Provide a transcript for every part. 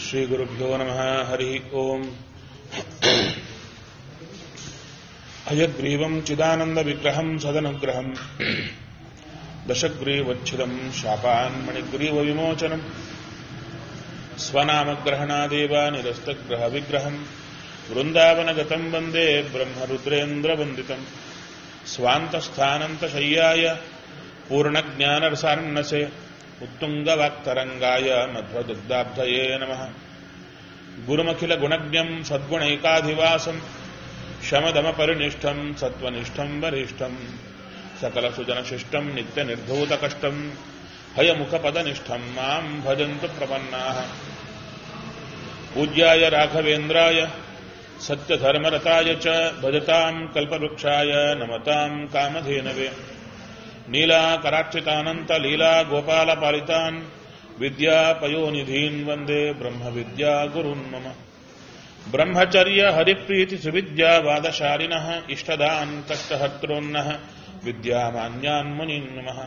श्रीगुरुभ्यो नमः हरिः ओम् अयग्रीवम् चिदानन्दविग्रहम् सदनुग्रहम् दशग्रीवच्छिदम् शापान्मणिग्रीवविमोचनम् स्वनामग्रहणादेव निरस्तग्रहविग्रहम् वृन्दावनगतम् वन्दे ब्रह्मरुद्रेन्द्रवन्दितम् स्वान्तस्थानन्तशय्याय पूर्णज्ञानरसार्णसे उत्तुङ्गवाक्तरङ्गाय मध्वदुग्धाब्धये नमः गुरुमखिलगुणज्ञम् सद्गुणैकाधिवासम् शमदमपरिनिष्ठम् सत्त्वनिष्ठम् वरिष्ठम् सकलसुजनशिष्टम् नित्यनिर्धूतकष्टम् हयमुखपदनिष्ठम् माम् भजन्तु प्रपन्नाः पूज्याय राघवेन्द्राय सत्यधर्मरताय च भजताम् कल्पवृक्षाय नमताम् कामधेनवे नीलाकराक्षितानन्तलीला गोपालपालितान् विद्यापयोनिधीन् वन्दे ब्रह्मविद्या गुरुन् मम ब्रह्मचर्य हरिप्रीतिसुविद्यावादशालिनः इष्टदान् कष्टहर्तॄन्नः विद्यामान्यान् मुनीन् नमः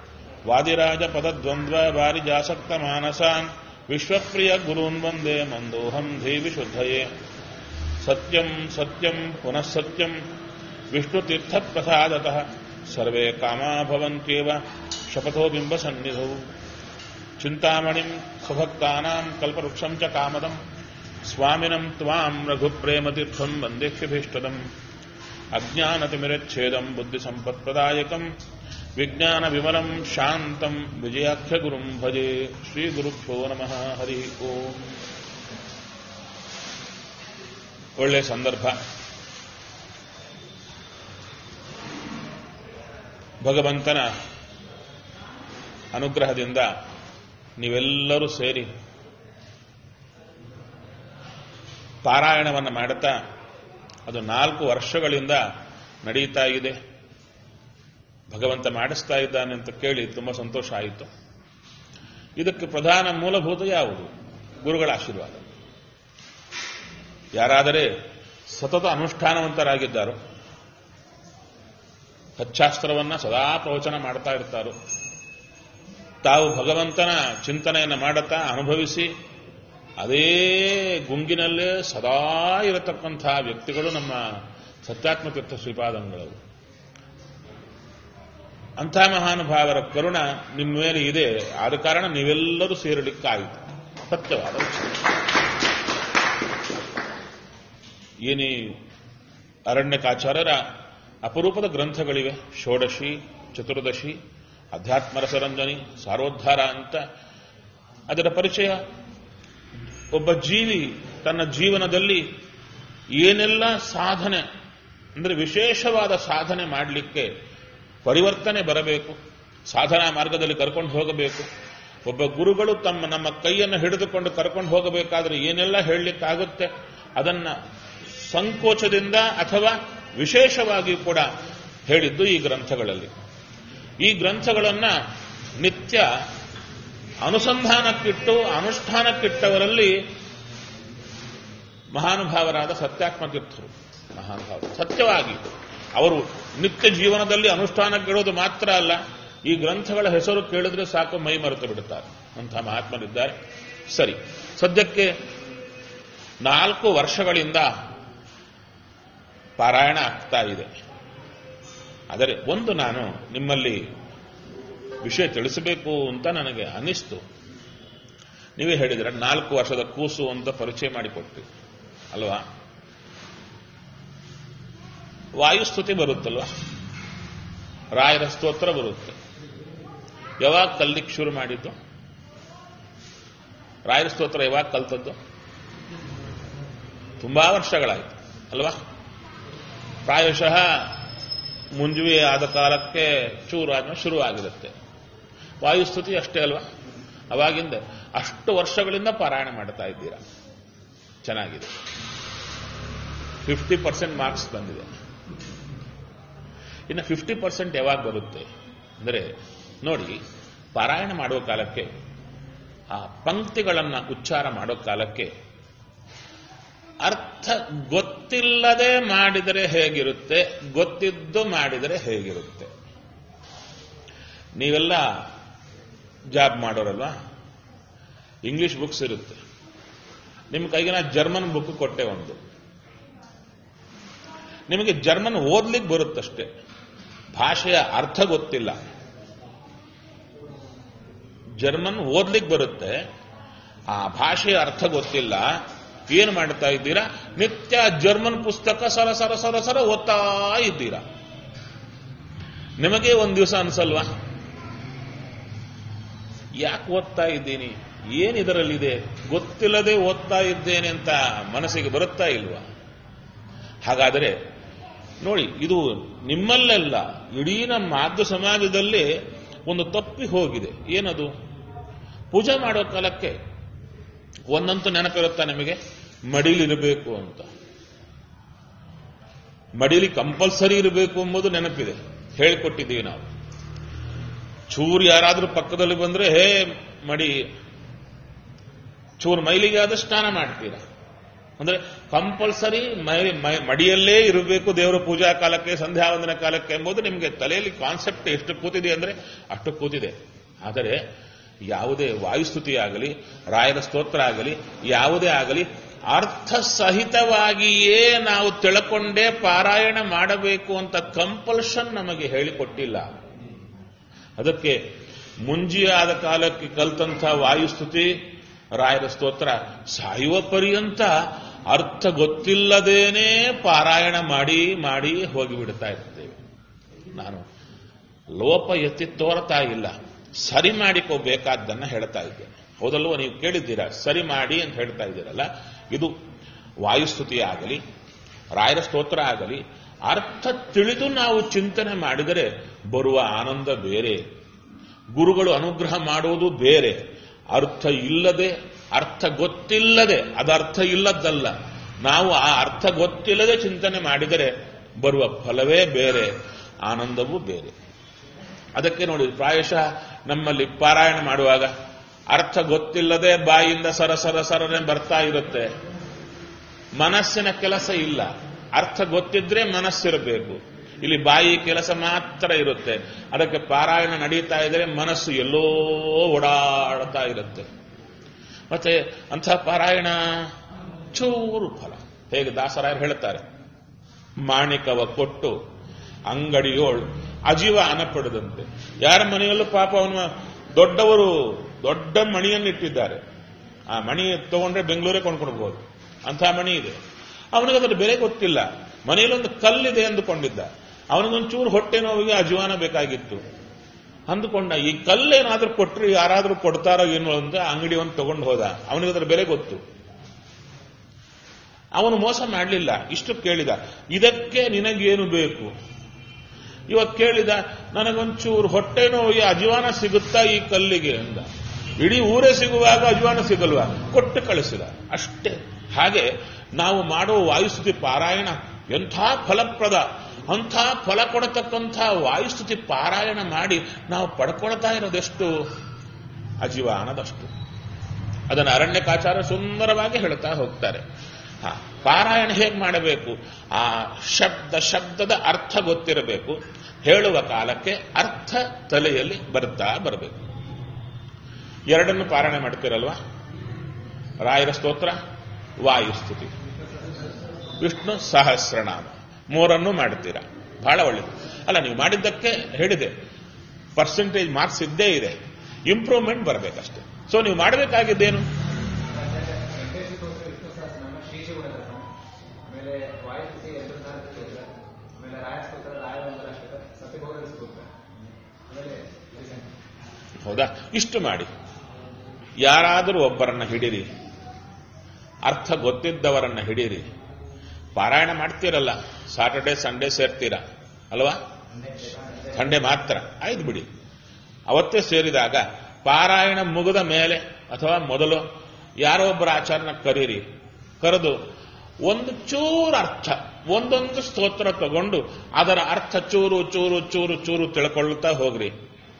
वादिराजपदद्वन्द्ववारिजासक्तमानसान् विश्वप्रियगुरून् वन्दे मन्दोऽहम् धीविशुद्धये सत्यम् सत्यम् पुनः सत्यम् विष्णुतीर्थप्रसादतः सर्वे कामा भवन्त्येव शपथो बिम्बसन्निधौ चिन्तामणिम् स्वभक्तानाम् कल्पवृक्षम् च कामदम् स्वामिनम् त्वाम् रघुप्रेमतीर्थम् वन्देह्यभीष्टदम् अज्ञानतिमिरच्छेदम् बुद्धिसम्पत्प्रदायकम् विज्ञानविमलम् शान्तम् विजयाख्यगुरुम् भजे श्रीगुरुभ्यो नमः हरिः ओम् ಒಳ್ಳೆ ಸಂದರ್ಭ ಭಗವಂತನ ಅನುಗ್ರಹದಿಂದ ನೀವೆಲ್ಲರೂ ಸೇರಿ ಪಾರಾಯಣವನ್ನು ಮಾಡುತ್ತಾ ಅದು ನಾಲ್ಕು ವರ್ಷಗಳಿಂದ ನಡೀತಾ ಇದೆ ಭಗವಂತ ಮಾಡಿಸ್ತಾ ಇದ್ದಾನೆ ಅಂತ ಕೇಳಿ ತುಂಬ ಸಂತೋಷ ಆಯಿತು ಇದಕ್ಕೆ ಪ್ರಧಾನ ಮೂಲಭೂತ ಯಾವುದು ಗುರುಗಳ ಆಶೀರ್ವಾದ ಯಾರಾದರೆ ಸತತ ಅನುಷ್ಠಾನವಂತರಾಗಿದ್ದಾರೋ ಹಚ್ಚಾಸ್ತ್ರವನ್ನ ಸದಾ ಪ್ರವಚನ ಮಾಡ್ತಾ ಇರ್ತಾರೋ ತಾವು ಭಗವಂತನ ಚಿಂತನೆಯನ್ನು ಮಾಡುತ್ತಾ ಅನುಭವಿಸಿ ಅದೇ ಗುಂಗಿನಲ್ಲೇ ಸದಾ ಇರತಕ್ಕಂಥ ವ್ಯಕ್ತಿಗಳು ನಮ್ಮ ಸತ್ಯಾತ್ಮತೀರ್ಥ ಶ್ರೀಪಾದಂಗಳು ಅಂಥ ಮಹಾನುಭಾವರ ಕರುಣ ನಿಮ್ಮ ಮೇಲೆ ಇದೆ ಆದ ಕಾರಣ ನೀವೆಲ್ಲರೂ ಸೇರಲಿಕ್ಕಾಯಿತು ಸತ್ಯವಾದ ವಿಷಯ ಏನೇ ಅರಣ್ಯಕಾಚಾರ್ಯರ ಅಪರೂಪದ ಗ್ರಂಥಗಳಿವೆ ಷೋಡಶಿ ಚತುರ್ದಶಿ ಅಧ್ಯಾತ್ಮ ರಸರಂಜನಿ ಸಾರೋದ್ಧಾರ ಅಂತ ಅದರ ಪರಿಚಯ ಒಬ್ಬ ಜೀವಿ ತನ್ನ ಜೀವನದಲ್ಲಿ ಏನೆಲ್ಲ ಸಾಧನೆ ಅಂದರೆ ವಿಶೇಷವಾದ ಸಾಧನೆ ಮಾಡಲಿಕ್ಕೆ ಪರಿವರ್ತನೆ ಬರಬೇಕು ಸಾಧನಾ ಮಾರ್ಗದಲ್ಲಿ ಕರ್ಕೊಂಡು ಹೋಗಬೇಕು ಒಬ್ಬ ಗುರುಗಳು ತಮ್ಮ ನಮ್ಮ ಕೈಯನ್ನು ಹಿಡಿದುಕೊಂಡು ಕರ್ಕೊಂಡು ಹೋಗಬೇಕಾದ್ರೆ ಏನೆಲ್ಲ ಹೇಳಲಿಕ್ಕಾಗುತ್ತೆ ಅದನ್ನ ಸಂಕೋಚದಿಂದ ಅಥವಾ ವಿಶೇಷವಾಗಿ ಕೂಡ ಹೇಳಿದ್ದು ಈ ಗ್ರಂಥಗಳಲ್ಲಿ ಈ ಗ್ರಂಥಗಳನ್ನ ನಿತ್ಯ ಅನುಸಂಧಾನಕ್ಕಿಟ್ಟು ಅನುಷ್ಠಾನಕ್ಕಿಟ್ಟವರಲ್ಲಿ ಮಹಾನುಭಾವರಾದ ಸತ್ಯಾತ್ಮತೀರ್ಥರು ಮಹಾನುಭಾವರು ಸತ್ಯವಾಗಿ ಅವರು ನಿತ್ಯ ಜೀವನದಲ್ಲಿ ಅನುಷ್ಠಾನಕ್ಕಿಡೋದು ಮಾತ್ರ ಅಲ್ಲ ಈ ಗ್ರಂಥಗಳ ಹೆಸರು ಕೇಳಿದ್ರೆ ಸಾಕು ಮೈ ಮರೆತು ಬಿಡುತ್ತಾರೆ ಅಂಥ ಮಹಾತ್ಮರಿದ್ದಾರೆ ಸರಿ ಸದ್ಯಕ್ಕೆ ನಾಲ್ಕು ವರ್ಷಗಳಿಂದ ಪಾರಾಯಣ ಆಗ್ತಾ ಇದೆ ಆದರೆ ಒಂದು ನಾನು ನಿಮ್ಮಲ್ಲಿ ವಿಷಯ ತಿಳಿಸಬೇಕು ಅಂತ ನನಗೆ ಅನ್ನಿಸ್ತು ನೀವೇ ಹೇಳಿದ್ರೆ ನಾಲ್ಕು ವರ್ಷದ ಕೂಸು ಅಂತ ಪರಿಚಯ ಮಾಡಿಕೊಟ್ಟಿ ಅಲ್ವಾ ವಾಯುಸ್ತುತಿ ಬರುತ್ತಲ್ವಾ ರಾಯರ ಸ್ತೋತ್ರ ಬರುತ್ತೆ ಯಾವಾಗ ಕಲ್ಲಿಕ್ಕೆ ಶುರು ಮಾಡಿದ್ದು ರಾಯರ ಸ್ತೋತ್ರ ಯಾವಾಗ ಕಲ್ತದ್ದು ತುಂಬಾ ವರ್ಷಗಳಾಯಿತು ಅಲ್ವಾ ಪ್ರಾಯಶಃ ಮುಂಜುವೆ ಆದ ಕಾಲಕ್ಕೆ ಚೂರಾಜ್ಮ ಶುರುವಾಗಿರುತ್ತೆ ವಾಯುಸ್ತುತಿ ಅಷ್ಟೇ ಅಲ್ವಾ ಅವಾಗಿಂದ ಅಷ್ಟು ವರ್ಷಗಳಿಂದ ಪಾರಾಯಣ ಮಾಡ್ತಾ ಇದ್ದೀರಾ ಚೆನ್ನಾಗಿದೆ ಫಿಫ್ಟಿ ಪರ್ಸೆಂಟ್ ಮಾರ್ಕ್ಸ್ ಬಂದಿದೆ ಇನ್ನು ಫಿಫ್ಟಿ ಪರ್ಸೆಂಟ್ ಯಾವಾಗ ಬರುತ್ತೆ ಅಂದರೆ ನೋಡಿ ಪಾರಾಯಣ ಮಾಡುವ ಕಾಲಕ್ಕೆ ಆ ಪಂಕ್ತಿಗಳನ್ನು ಉಚ್ಚಾರ ಮಾಡೋ ಕಾಲಕ್ಕೆ ಅರ್ಥ ಗೊತ್ತಿಲ್ಲದೆ ಮಾಡಿದರೆ ಹೇಗಿರುತ್ತೆ ಗೊತ್ತಿದ್ದು ಮಾಡಿದರೆ ಹೇಗಿರುತ್ತೆ ನೀವೆಲ್ಲ ಜಾಬ್ ಮಾಡೋರಲ್ವಾ ಇಂಗ್ಲಿಷ್ ಬುಕ್ಸ್ ಇರುತ್ತೆ ನಿಮ್ಮ ಕೈಗೆ ನಾ ಜರ್ಮನ್ ಬುಕ್ ಕೊಟ್ಟೆ ಒಂದು ನಿಮಗೆ ಜರ್ಮನ್ ಓದ್ಲಿಕ್ಕೆ ಬರುತ್ತಷ್ಟೇ ಭಾಷೆಯ ಅರ್ಥ ಗೊತ್ತಿಲ್ಲ ಜರ್ಮನ್ ಓದ್ಲಿಕ್ಕೆ ಬರುತ್ತೆ ಆ ಭಾಷೆಯ ಅರ್ಥ ಗೊತ್ತಿಲ್ಲ ಏನು ಮಾಡ್ತಾ ಇದ್ದೀರಾ ನಿತ್ಯ ಜರ್ಮನ್ ಪುಸ್ತಕ ಸರ ಸರ ಸರ ಸರ ಓದ್ತಾ ಇದ್ದೀರಾ ನಿಮಗೆ ಒಂದು ದಿವಸ ಅನ್ಸಲ್ವಾ ಯಾಕೆ ಓದ್ತಾ ಇದ್ದೀನಿ ಏನಿದರಲ್ಲಿದೆ ಗೊತ್ತಿಲ್ಲದೆ ಓದ್ತಾ ಇದ್ದೇನೆ ಅಂತ ಮನಸ್ಸಿಗೆ ಬರುತ್ತಾ ಇಲ್ವಾ ಹಾಗಾದರೆ ನೋಡಿ ಇದು ನಿಮ್ಮಲ್ಲೆಲ್ಲ ಇಡೀ ನಮ್ಮ ಆದ್ಯ ಸಮಾಜದಲ್ಲಿ ಒಂದು ತಪ್ಪಿ ಹೋಗಿದೆ ಏನದು ಪೂಜೆ ಮಾಡೋ ಕಾಲಕ್ಕೆ ಒಂದಂತೂ ನೆನಪಿರುತ್ತಾ ನಿಮಗೆ ಮಡಿಲಿರಬೇಕು ಅಂತ ಮಡಿಲಿ ಕಂಪಲ್ಸರಿ ಇರಬೇಕು ಎಂಬುದು ನೆನಪಿದೆ ಹೇಳಿಕೊಟ್ಟಿದ್ದೀವಿ ನಾವು ಚೂರು ಯಾರಾದ್ರೂ ಪಕ್ಕದಲ್ಲಿ ಬಂದ್ರೆ ಹೇ ಮಡಿ ಚೂರು ಮೈಲಿಗೆ ಆದ ಸ್ನಾನ ಮಾಡ್ತೀರಾ ಅಂದ್ರೆ ಕಂಪಲ್ಸರಿ ಮೈ ಮೈ- ಮಡಿಯಲ್ಲೇ ಇರಬೇಕು ದೇವರ ಪೂಜಾ ಕಾಲಕ್ಕೆ ಸಂಧ್ಯಾ ವಂದನ ಕಾಲಕ್ಕೆ ಎಂಬುದು ನಿಮಗೆ ತಲೆಯಲ್ಲಿ ಕಾನ್ಸೆಪ್ಟ್ ಎಷ್ಟು ಕೂತಿದೆ ಅಂದ್ರೆ ಅಷ್ಟು ಕೂತಿದೆ ಆದರೆ ಯಾವುದೇ ವಾಯುಸ್ತುತಿ ಆಗಲಿ ರಾಯರ ಸ್ತೋತ್ರ ಆಗಲಿ ಯಾವುದೇ ಆಗಲಿ ಅರ್ಥ ಸಹಿತವಾಗಿಯೇ ನಾವು ತಿಳ್ಕೊಂಡೇ ಪಾರಾಯಣ ಮಾಡಬೇಕು ಅಂತ ಕಂಪಲ್ಷನ್ ನಮಗೆ ಹೇಳಿಕೊಟ್ಟಿಲ್ಲ ಅದಕ್ಕೆ ಮುಂಜಿಯಾದ ಕಾಲಕ್ಕೆ ಕಲ್ತಂಥ ವಾಯುಸ್ತುತಿ ರಾಯರ ಸ್ತೋತ್ರ ಸಾಯುವ ಪರ್ಯಂತ ಅರ್ಥ ಗೊತ್ತಿಲ್ಲದೇನೆ ಪಾರಾಯಣ ಮಾಡಿ ಮಾಡಿ ಹೋಗಿಬಿಡ್ತಾ ಇರ್ತೇವೆ ನಾನು ಲೋಪ ಎತ್ತಿ ತೋರ್ತಾ ಇಲ್ಲ ಸರಿ ಮಾಡಿಕೋಬೇಕಾದ್ದನ್ನ ಹೇಳ್ತಾ ಇದ್ದೇನೆ ಹೌದಲ್ವ ನೀವು ಕೇಳಿದ್ದೀರಾ ಸರಿ ಮಾಡಿ ಅಂತ ಹೇಳ್ತಾ ಇದ್ದೀರಲ್ಲ ಇದು ವಾಯುಸ್ತುತಿ ಆಗಲಿ ರಾಯರ ಸ್ತೋತ್ರ ಆಗಲಿ ಅರ್ಥ ತಿಳಿದು ನಾವು ಚಿಂತನೆ ಮಾಡಿದರೆ ಬರುವ ಆನಂದ ಬೇರೆ ಗುರುಗಳು ಅನುಗ್ರಹ ಮಾಡುವುದು ಬೇರೆ ಅರ್ಥ ಇಲ್ಲದೆ ಅರ್ಥ ಗೊತ್ತಿಲ್ಲದೆ ಅದರ್ಥ ಇಲ್ಲದ್ದಲ್ಲ ನಾವು ಆ ಅರ್ಥ ಗೊತ್ತಿಲ್ಲದೆ ಚಿಂತನೆ ಮಾಡಿದರೆ ಬರುವ ಫಲವೇ ಬೇರೆ ಆನಂದವೂ ಬೇರೆ ಅದಕ್ಕೆ ನೋಡಿ ಪ್ರಾಯಶಃ ನಮ್ಮಲ್ಲಿ ಪಾರಾಯಣ ಮಾಡುವಾಗ ಅರ್ಥ ಗೊತ್ತಿಲ್ಲದೆ ಬಾಯಿಂದ ಸರ ಸರ ಸರನೆ ಬರ್ತಾ ಇರುತ್ತೆ ಮನಸ್ಸಿನ ಕೆಲಸ ಇಲ್ಲ ಅರ್ಥ ಗೊತ್ತಿದ್ರೆ ಮನಸ್ಸಿರಬೇಕು ಇಲ್ಲಿ ಬಾಯಿ ಕೆಲಸ ಮಾತ್ರ ಇರುತ್ತೆ ಅದಕ್ಕೆ ಪಾರಾಯಣ ನಡೀತಾ ಇದ್ರೆ ಮನಸ್ಸು ಎಲ್ಲೋ ಓಡಾಡ್ತಾ ಇರುತ್ತೆ ಮತ್ತೆ ಅಂಥ ಪಾರಾಯಣ ಚೂರು ಫಲ ಹೇಗೆ ದಾಸರಾಯರು ಹೇಳ್ತಾರೆ ಮಾಣಿಕವ ಕೊಟ್ಟು ಅಂಗಡಿಯೋಳು ಅಜೀವಾನ ಪಡೆದಂತೆ ಯಾರ ಮನೆಯಲ್ಲೂ ಪಾಪ ಅವನ ದೊಡ್ಡವರು ದೊಡ್ಡ ಮಣಿಯನ್ನು ಇಟ್ಟಿದ್ದಾರೆ ಆ ಮಣಿ ತಗೊಂಡ್ರೆ ಬೆಂಗಳೂರೇ ಕೊಂಡ್ಕೊಡ್ಬೋದು ಅಂಥ ಮಣಿ ಇದೆ ಅವನಿಗೆ ಅದರ ಬೆಲೆ ಗೊತ್ತಿಲ್ಲ ಮನೆಯಲ್ಲೊಂದು ಕಲ್ಲಿದೆ ಅಂದುಕೊಂಡಿದ್ದ ಅವನಿಗೊಂಚೂರು ಹೊಟ್ಟೆ ನೋವಿಗೆ ಅಜೀವಾನ ಬೇಕಾಗಿತ್ತು ಅಂದುಕೊಂಡ ಈ ಕಲ್ಲೇನಾದ್ರೂ ಕೊಟ್ರೆ ಯಾರಾದ್ರೂ ಕೊಡ್ತಾರೋ ಏನು ಅಂತ ಅಂಗಡಿ ಒಂದು ತಗೊಂಡು ಹೋದ ಅವನಿಗೆ ಅದರ ಬೆಲೆ ಗೊತ್ತು ಅವನು ಮೋಸ ಮಾಡಲಿಲ್ಲ ಇಷ್ಟು ಕೇಳಿದ ಇದಕ್ಕೆ ನಿನಗೇನು ಬೇಕು ಇವತ್ತು ಕೇಳಿದ ನನಗೊಂಚೂರು ಹೊಟ್ಟೆ ನೋವಿಗೆ ಅಜೀವಾನ ಸಿಗುತ್ತಾ ಈ ಕಲ್ಲಿಗೆ ಅಂದ ಇಡೀ ಊರೇ ಸಿಗುವಾಗ ಅಜೀವಾನ ಸಿಗಲ್ವಾ ಕೊಟ್ಟು ಕಳಿಸಿದ ಅಷ್ಟೇ ಹಾಗೆ ನಾವು ಮಾಡುವ ವಾಯುಸ್ತುತಿ ಪಾರಾಯಣ ಎಂಥ ಫಲಪ್ರದ ಅಂಥ ಫಲ ಕೊಡತಕ್ಕಂಥ ವಾಯುಸ್ತುತಿ ಪಾರಾಯಣ ಮಾಡಿ ನಾವು ಪಡ್ಕೊಳ್ತಾ ಇರೋದೆಷ್ಟು ಅಜೀವಾನದಷ್ಟು ಅದನ್ನು ಅರಣ್ಯಕಾಚಾರ ಸುಂದರವಾಗಿ ಹೇಳ್ತಾ ಹೋಗ್ತಾರೆ ಹಾ ಪಾರಾಯಣ ಹೇಗೆ ಮಾಡಬೇಕು ಆ ಶಬ್ದ ಶಬ್ದದ ಅರ್ಥ ಗೊತ್ತಿರಬೇಕು ಹೇಳುವ ಕಾಲಕ್ಕೆ ಅರ್ಥ ತಲೆಯಲ್ಲಿ ಬರ್ತಾ ಬರಬೇಕು ಎರಡನ್ನು ಪಾರಾಯಣ ಮಾಡ್ತೀರಲ್ವಾ ರಾಯರ ಸ್ತೋತ್ರ ವಾಯುಸ್ತುತಿ ವಿಷ್ಣು ಸಹಸ್ರನಾಮ ಮೂರನ್ನು ಮಾಡ್ತೀರಾ ಬಹಳ ಒಳ್ಳೆಯದು ಅಲ್ಲ ನೀವು ಮಾಡಿದ್ದಕ್ಕೆ ಹೇಳಿದೆ ಪರ್ಸೆಂಟೇಜ್ ಮಾರ್ಕ್ಸ್ ಇದ್ದೇ ಇದೆ ಇಂಪ್ರೂವ್ಮೆಂಟ್ ಬರಬೇಕಷ್ಟೆ ಸೊ ನೀವು ಮಾಡಬೇಕಾಗಿದ್ದೇನು ಆಮೇಲೆ ವಾಯುಸ್ಥಿತಿ ಎರಡು ಸ್ತೋತ್ರ ಆಮೇಲೆ ರಾಯ ಸ್ತೋತ್ರ ರಾಯ ಒಂದರ ಸ್ತೋತ್ರ ಸತ್ಯಭೋಗದ ಸ್ತೋತ್ರ ಆಮೇಲೆ ಹೌದಾ ಇಷ್ಟು ಮಾಡಿ ಯಾರಾದರೂ ಒಬ್ಬರನ್ನ ಹಿಡೀರಿ ಅರ್ಥ ಗೊತ್ತಿದ್ದವರನ್ನ ಹಿಡೀರಿ ಪಾರಾಯಣ ಮಾಡ್ತೀರಲ್ಲ ಸಾಟರ್ಡೆ ಸಂಡೇ ಸೇರ್ತೀರಾ ಅಲ್ವಾ ಸಂಡೇ ಮಾತ್ರ ಆಯ್ತು ಬಿಡಿ ಅವತ್ತೇ ಸೇರಿದಾಗ ಪಾರಾಯಣ ಮುಗಿದ ಮೇಲೆ ಅಥವಾ ಮೊದಲು ಯಾರೋ ಒಬ್ಬರ ಆಚಾರನ ಕರೀರಿ ಕರೆದು ಒಂದು ಚೂರು ಅರ್ಥ ಒಂದೊಂದು ಸ್ತೋತ್ರ ತಗೊಂಡು ಅದರ ಅರ್ಥ ಚೂರು ಚೂರು ಚೂರು ಚೂರು ತಿಳ್ಕೊಳ್ತಾ ಹೋಗ್ರಿ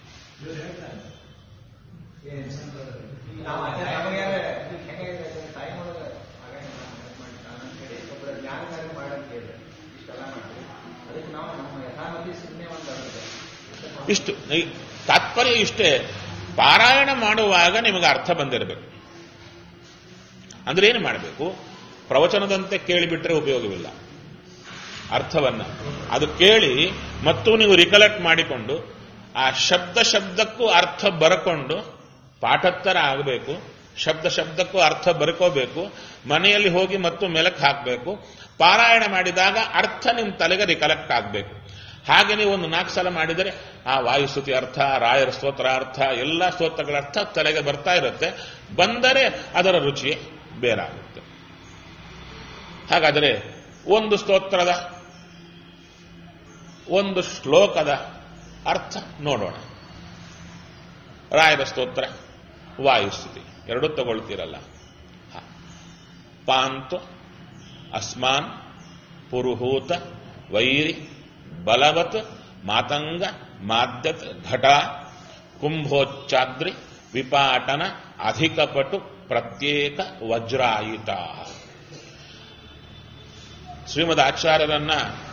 ನಾವು ಆಚಾರ್ಯ ನಮಗೆ ಹೆಂಗಾಗಿದೆ ಟೈಮ್ ಒಳಗೆ ಹಾಗಾಗಿ ನಾನು ಹೇಳಿ ಒಬ್ಬರ ಜ್ಞಾನಕಾರಿ ಮಾಡಕ್ಕೆ ಹೇಳಿದೆ ಇಷ್ಟೆಲ್ಲ ಮಾಡಿ ಅದಕ್ಕೆ ನಾವು ನಮ್ಮ ಯಥಾಮತಿ ಸುಮ್ಮನೆ ಒಂದು ಅರ್ಥ ಇಷ್ಟು ಈ ತಾತ್ಪರ್ಯ ಇಷ್ಟೇ ಪಾರಾಯಣ ಮಾಡುವಾಗ ನಿಮಗೆ ಅರ್ಥ ಬಂದಿರಬೇಕು ಅಂದ್ರೆ ಏನು ಮಾಡಬೇಕು ಪ್ರವಚನದಂತೆ ಕೇಳಿಬಿಟ್ರೆ ಉಪಯೋಗವಿಲ್ಲ ಅರ್ಥವನ್ನ ಅದು ಕೇಳಿ ಮತ್ತು ನೀವು ರಿಕಲೆಕ್ಟ್ ಮಾಡಿಕೊಂಡು ಆ ಶಬ್ದ ಶಬ್ದಕ್ಕೂ ಅರ್ಥ ಬರಕೊಂಡು ಪಾಠತ್ತರ ಆಗಬೇಕು ಶಬ್ದ ಶಬ್ದಕ್ಕೂ ಅರ್ಥ ಬರ್ಕೋಬೇಕು ಮನೆಯಲ್ಲಿ ಹೋಗಿ ಮತ್ತು ಮೆಲಕ್ ಹಾಕಬೇಕು ಪಾರಾಯಣ ಮಾಡಿದಾಗ ಅರ್ಥ ನಿಮ್ಮ ತಲೆಗೆ ರಿಕಲೆಕ್ಟ್ ಆಗಬೇಕು ಹಾಗೆ ನೀವು ಒಂದು ನಾಲ್ಕು ಸಲ ಮಾಡಿದರೆ ಆ ವಾಯುಸ್ತುತಿ ಅರ್ಥ ರಾಯರ ಸ್ತೋತ್ರ ಅರ್ಥ ಎಲ್ಲ ಸ್ತೋತ್ರಗಳ ಅರ್ಥ ತಲೆಗೆ ಬರ್ತಾ ಇರುತ್ತೆ ಬಂದರೆ ಅದರ ರುಚಿ ಬೇರಾಗುತ್ತೆ ಹಾಗಾದರೆ ಒಂದು ಸ್ತೋತ್ರದ ಒಂದು ಶ್ಲೋಕದ ಅರ್ಥ ನೋಡೋಣ ರಾಯರ ಸ್ತೋತ್ರ ವಾಯುಸ್ತುತಿ ಎರಡೂ ತಗೊಳ್ತೀರಲ್ಲ ಹ. ಪಾಂತು ಅಸ್ಮಾನ್ ಪುರುಹೂತ ವೈರಿ ಬಲವತ್ ಮಾತಂಗ ಮಾದ್ಯತ್ ಘಟ ಕುಂಭೋಚ್ಚಾದ್ರಿ ವಿಪಾಟನ ಅಧಿಕಪಟು ಪ್ರತ್ಯೇಕ ವಜ್ರಾಯಿತ ಶ್ರೀಮದ್ ಆಚಾರ್ಯರನ್ನ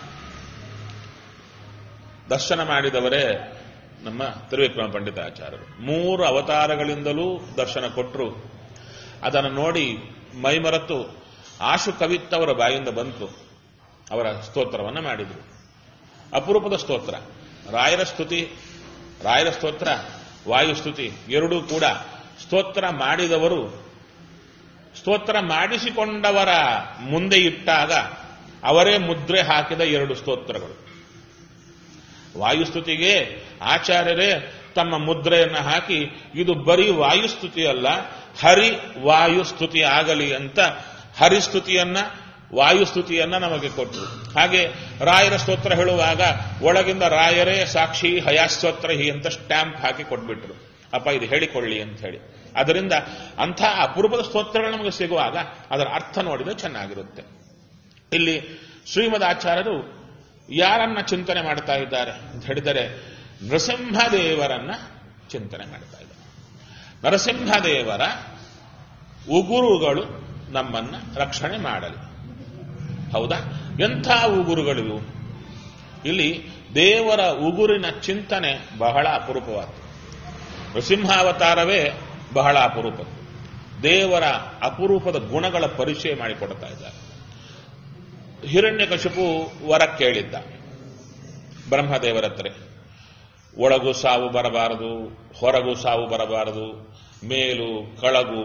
ದರ್ಶನ ಮಾಡಿದವರೇ ನಮ್ಮ ತಿರುವಿಕ್ರಮ ಪಂಡಿತಾಚಾರ್ಯರು ಮೂರು ಅವತಾರಗಳಿಂದಲೂ ದರ್ಶನ ಕೊಟ್ಟರು ಅದನ್ನು ನೋಡಿ ಮೈಮರೆತು ಆಶು ಕವಿತ್ತವರ ಬಾಯಿಂದ ಬಂತು ಅವರ ಸ್ತೋತ್ರವನ್ನು ಮಾಡಿದರು ಅಪರೂಪದ ಸ್ತೋತ್ರ ರಾಯರ ಸ್ತುತಿ ರಾಯರ ಸ್ತೋತ್ರ ವಾಯುಸ್ತುತಿ ಎರಡೂ ಕೂಡ ಸ್ತೋತ್ರ ಮಾಡಿದವರು ಸ್ತೋತ್ರ ಮಾಡಿಸಿಕೊಂಡವರ ಮುಂದೆ ಇಟ್ಟಾಗ ಅವರೇ ಮುದ್ರೆ ಹಾಕಿದ ಎರಡು ಸ್ತೋತ್ರಗಳು ವಾಯುಸ್ತುತಿಗೆ ಆಚಾರ್ಯರೇ ತಮ್ಮ ಮುದ್ರೆಯನ್ನು ಹಾಕಿ ಇದು ಬರೀ ವಾಯುಸ್ತುತಿ ಅಲ್ಲ ಹರಿ ವಾಯುಸ್ತುತಿ ಆಗಲಿ ಅಂತ ಹರಿಸ್ತುತಿಯನ್ನ ವಾಯುಸ್ತುತಿಯನ್ನ ನಮಗೆ ಕೊಟ್ಟರು ಹಾಗೆ ರಾಯರ ಸ್ತೋತ್ರ ಹೇಳುವಾಗ ಒಳಗಿಂದ ರಾಯರೇ ಸಾಕ್ಷಿ ಹಯಾಸ್ತೋತ್ರ ಹಿ ಅಂತ ಸ್ಟ್ಯಾಂಪ್ ಹಾಕಿ ಕೊಟ್ಬಿಟ್ರು ಅಪ್ಪ ಇದು ಹೇಳಿಕೊಳ್ಳಿ ಅಂತ ಹೇಳಿ ಅದರಿಂದ ಅಂಥ ಅಪರೂಪದ ಸ್ತೋತ್ರಗಳು ನಮಗೆ ಸಿಗುವಾಗ ಅದರ ಅರ್ಥ ನೋಡಿದ್ರೆ ಚೆನ್ನಾಗಿರುತ್ತೆ ಇಲ್ಲಿ ಶ್ರೀಮದ್ ಆಚಾರ್ಯರು ಯಾರನ್ನ ಚಿಂತನೆ ಮಾಡ್ತಾ ಇದ್ದಾರೆ ಅಂತ ಹೇಳಿದರೆ ನರಸಿಂಹದೇವರನ್ನ ಚಿಂತನೆ ಮಾಡ್ತಾ ಇದ್ದಾರೆ ನರಸಿಂಹದೇವರ ಉಗುರುಗಳು ನಮ್ಮನ್ನ ರಕ್ಷಣೆ ಮಾಡಲಿ ಹೌದಾ ಎಂಥ ಉಗುರುಗಳಿವು ಇಲ್ಲಿ ದೇವರ ಉಗುರಿನ ಚಿಂತನೆ ಬಹಳ ಅಪರೂಪವಾದ್ದು ನೃಸಿಂಹಾವತಾರವೇ ಬಹಳ ಅಪರೂಪ ದೇವರ ಅಪರೂಪದ ಗುಣಗಳ ಪರಿಚಯ ಮಾಡಿಕೊಡ್ತಾ ಇದ್ದಾರೆ ಹಿರಣ್ಯಕಶಿಪು ವರ ಕೇಳಿದ್ದ ಬ್ರಹ್ಮದೇವರ ಹತ್ರ ಒಳಗೂ ಸಾವು ಬರಬಾರದು ಹೊರಗೂ ಸಾವು ಬರಬಾರದು ಮೇಲು ಕೆಳಗು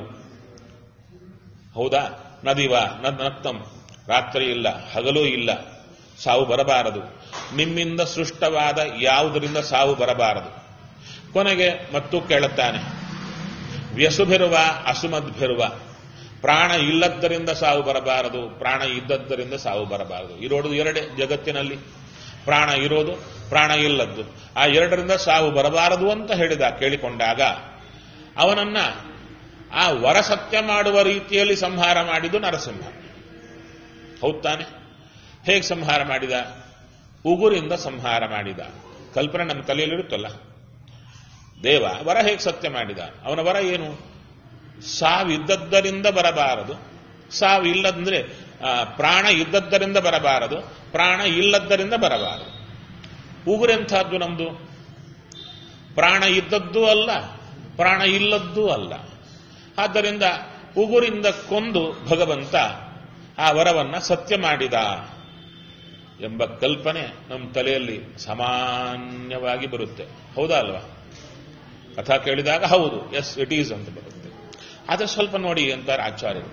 ಹೌದಾ ನದಿವ ನದ್ ನತ್ತಂ ರಾತ್ರಿ ಇಲ್ಲ ಹಗಲೂ ಇಲ್ಲ ಸಾವು ಬರಬಾರದು ನಿಮ್ಮಿಂದ ಸೃಷ್ಟವಾದ ಯಾವುದರಿಂದ ಸಾವು ಬರಬಾರದು ಕೊನೆಗೆ ಮತ್ತು ಕೇಳುತ್ತಾನೆ ವ್ಯಸುಭಿರುವ ಅಸುಮದ್ಭಿರುವ ಪ್ರಾಣ ಇಲ್ಲದ್ದರಿಂದ ಸಾವು ಬರಬಾರದು ಪ್ರಾಣ ಇದ್ದದ್ದರಿಂದ ಸಾವು ಬರಬಾರದು ಇರೋದು ಎರಡೇ ಜಗತ್ತಿನಲ್ಲಿ ಪ್ರಾಣ ಇರೋದು ಪ್ರಾಣ ಇಲ್ಲದ್ದು ಆ ಎರಡರಿಂದ ಸಾವು ಬರಬಾರದು ಅಂತ ಹೇಳಿದ ಕೇಳಿಕೊಂಡಾಗ ಅವನನ್ನ ಆ ವರ ಸತ್ಯ ಮಾಡುವ ರೀತಿಯಲ್ಲಿ ಸಂಹಾರ ಮಾಡಿದ್ದು ನರಸಿಂಹ ಹೌದ್ ತಾನೆ ಹೇಗೆ ಸಂಹಾರ ಮಾಡಿದ ಉಗುರಿಂದ ಸಂಹಾರ ಮಾಡಿದ ಕಲ್ಪನೆ ನಮ್ಮ ತಲೆಯಲ್ಲಿರುತ್ತಲ್ಲ ದೇವ ವರ ಹೇಗೆ ಸತ್ಯ ಮಾಡಿದ ಅವನ ವರ ಏನು ಸಾವಿದ್ದದ್ದರಿಂದ ಬರಬಾರದು ಸಾವು ಇಲ್ಲದಂದ್ರೆ ಆ, ಪ್ರಾಣ ಇದ್ದದ್ದರಿಂದ ಬರಬಾರದು ಪ್ರಾಣ ಇಲ್ಲದ್ದರಿಂದ ಬರಬಾರದು ಉಗುರೆಂಥದ್ದು ನಮ್ದು ಪ್ರಾಣ ಇದ್ದದ್ದೂ ಅಲ್ಲ ಪ್ರಾಣ ಇಲ್ಲದ್ದೂ ಅಲ್ಲ ಆದ್ದರಿಂದ ಉಗುರಿಂದ ಕೊಂದು ಭಗವಂತ ಆ ವರವನ್ನ ಸತ್ಯ ಮಾಡಿದ ಎಂಬ ಕಲ್ಪನೆ ನಮ್ಮ ತಲೆಯಲ್ಲಿ ಸಾಮಾನ್ಯವಾಗಿ ಬರುತ್ತೆ ಹೌದಾ ಅಲ್ವಾ ಕಥಾ ಕೇಳಿದಾಗ ಹೌದು ಎಸ್ ಇಟ್ ಈಸ್ ಅಂತ ಬರುತ್ತೆ ಆದರೆ ಸ್ವಲ್ಪ ನೋಡಿ ಅಂತಾರೆ ಆಚಾರ್ಯರು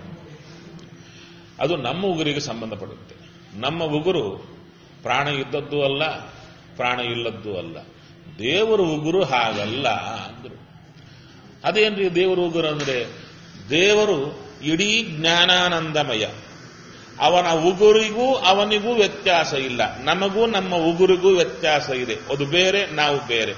ಅದು ನಮ್ಮ ಉಗುರಿಗೆ ಸಂಬಂಧಪಡುತ್ತೆ ನಮ್ಮ ಉಗುರು ಪ್ರಾಣ ಇದ್ದದ್ದು ಅಲ್ಲ ಪ್ರಾಣ ಇಲ್ಲದ್ದು ಅಲ್ಲ ದೇವರ ಉಗುರು ಹಾಗಲ್ಲ ಅಂದ್ರು ಅದೇನ್ರಿ ದೇವರ ಉಗುರು ಅಂದ್ರೆ ದೇವರು ಇಡೀ ಜ್ಞಾನಾನಂದಮಯ ಅವನ ಉಗುರಿಗೂ ಅವನಿಗೂ ವ್ಯತ್ಯಾಸ ಇಲ್ಲ ನಮಗೂ ನಮ್ಮ ಉಗುರಿಗೂ ವ್ಯತ್ಯಾಸ ಇದೆ ಅದು ಬೇರೆ ನಾವು ಬೇರೆ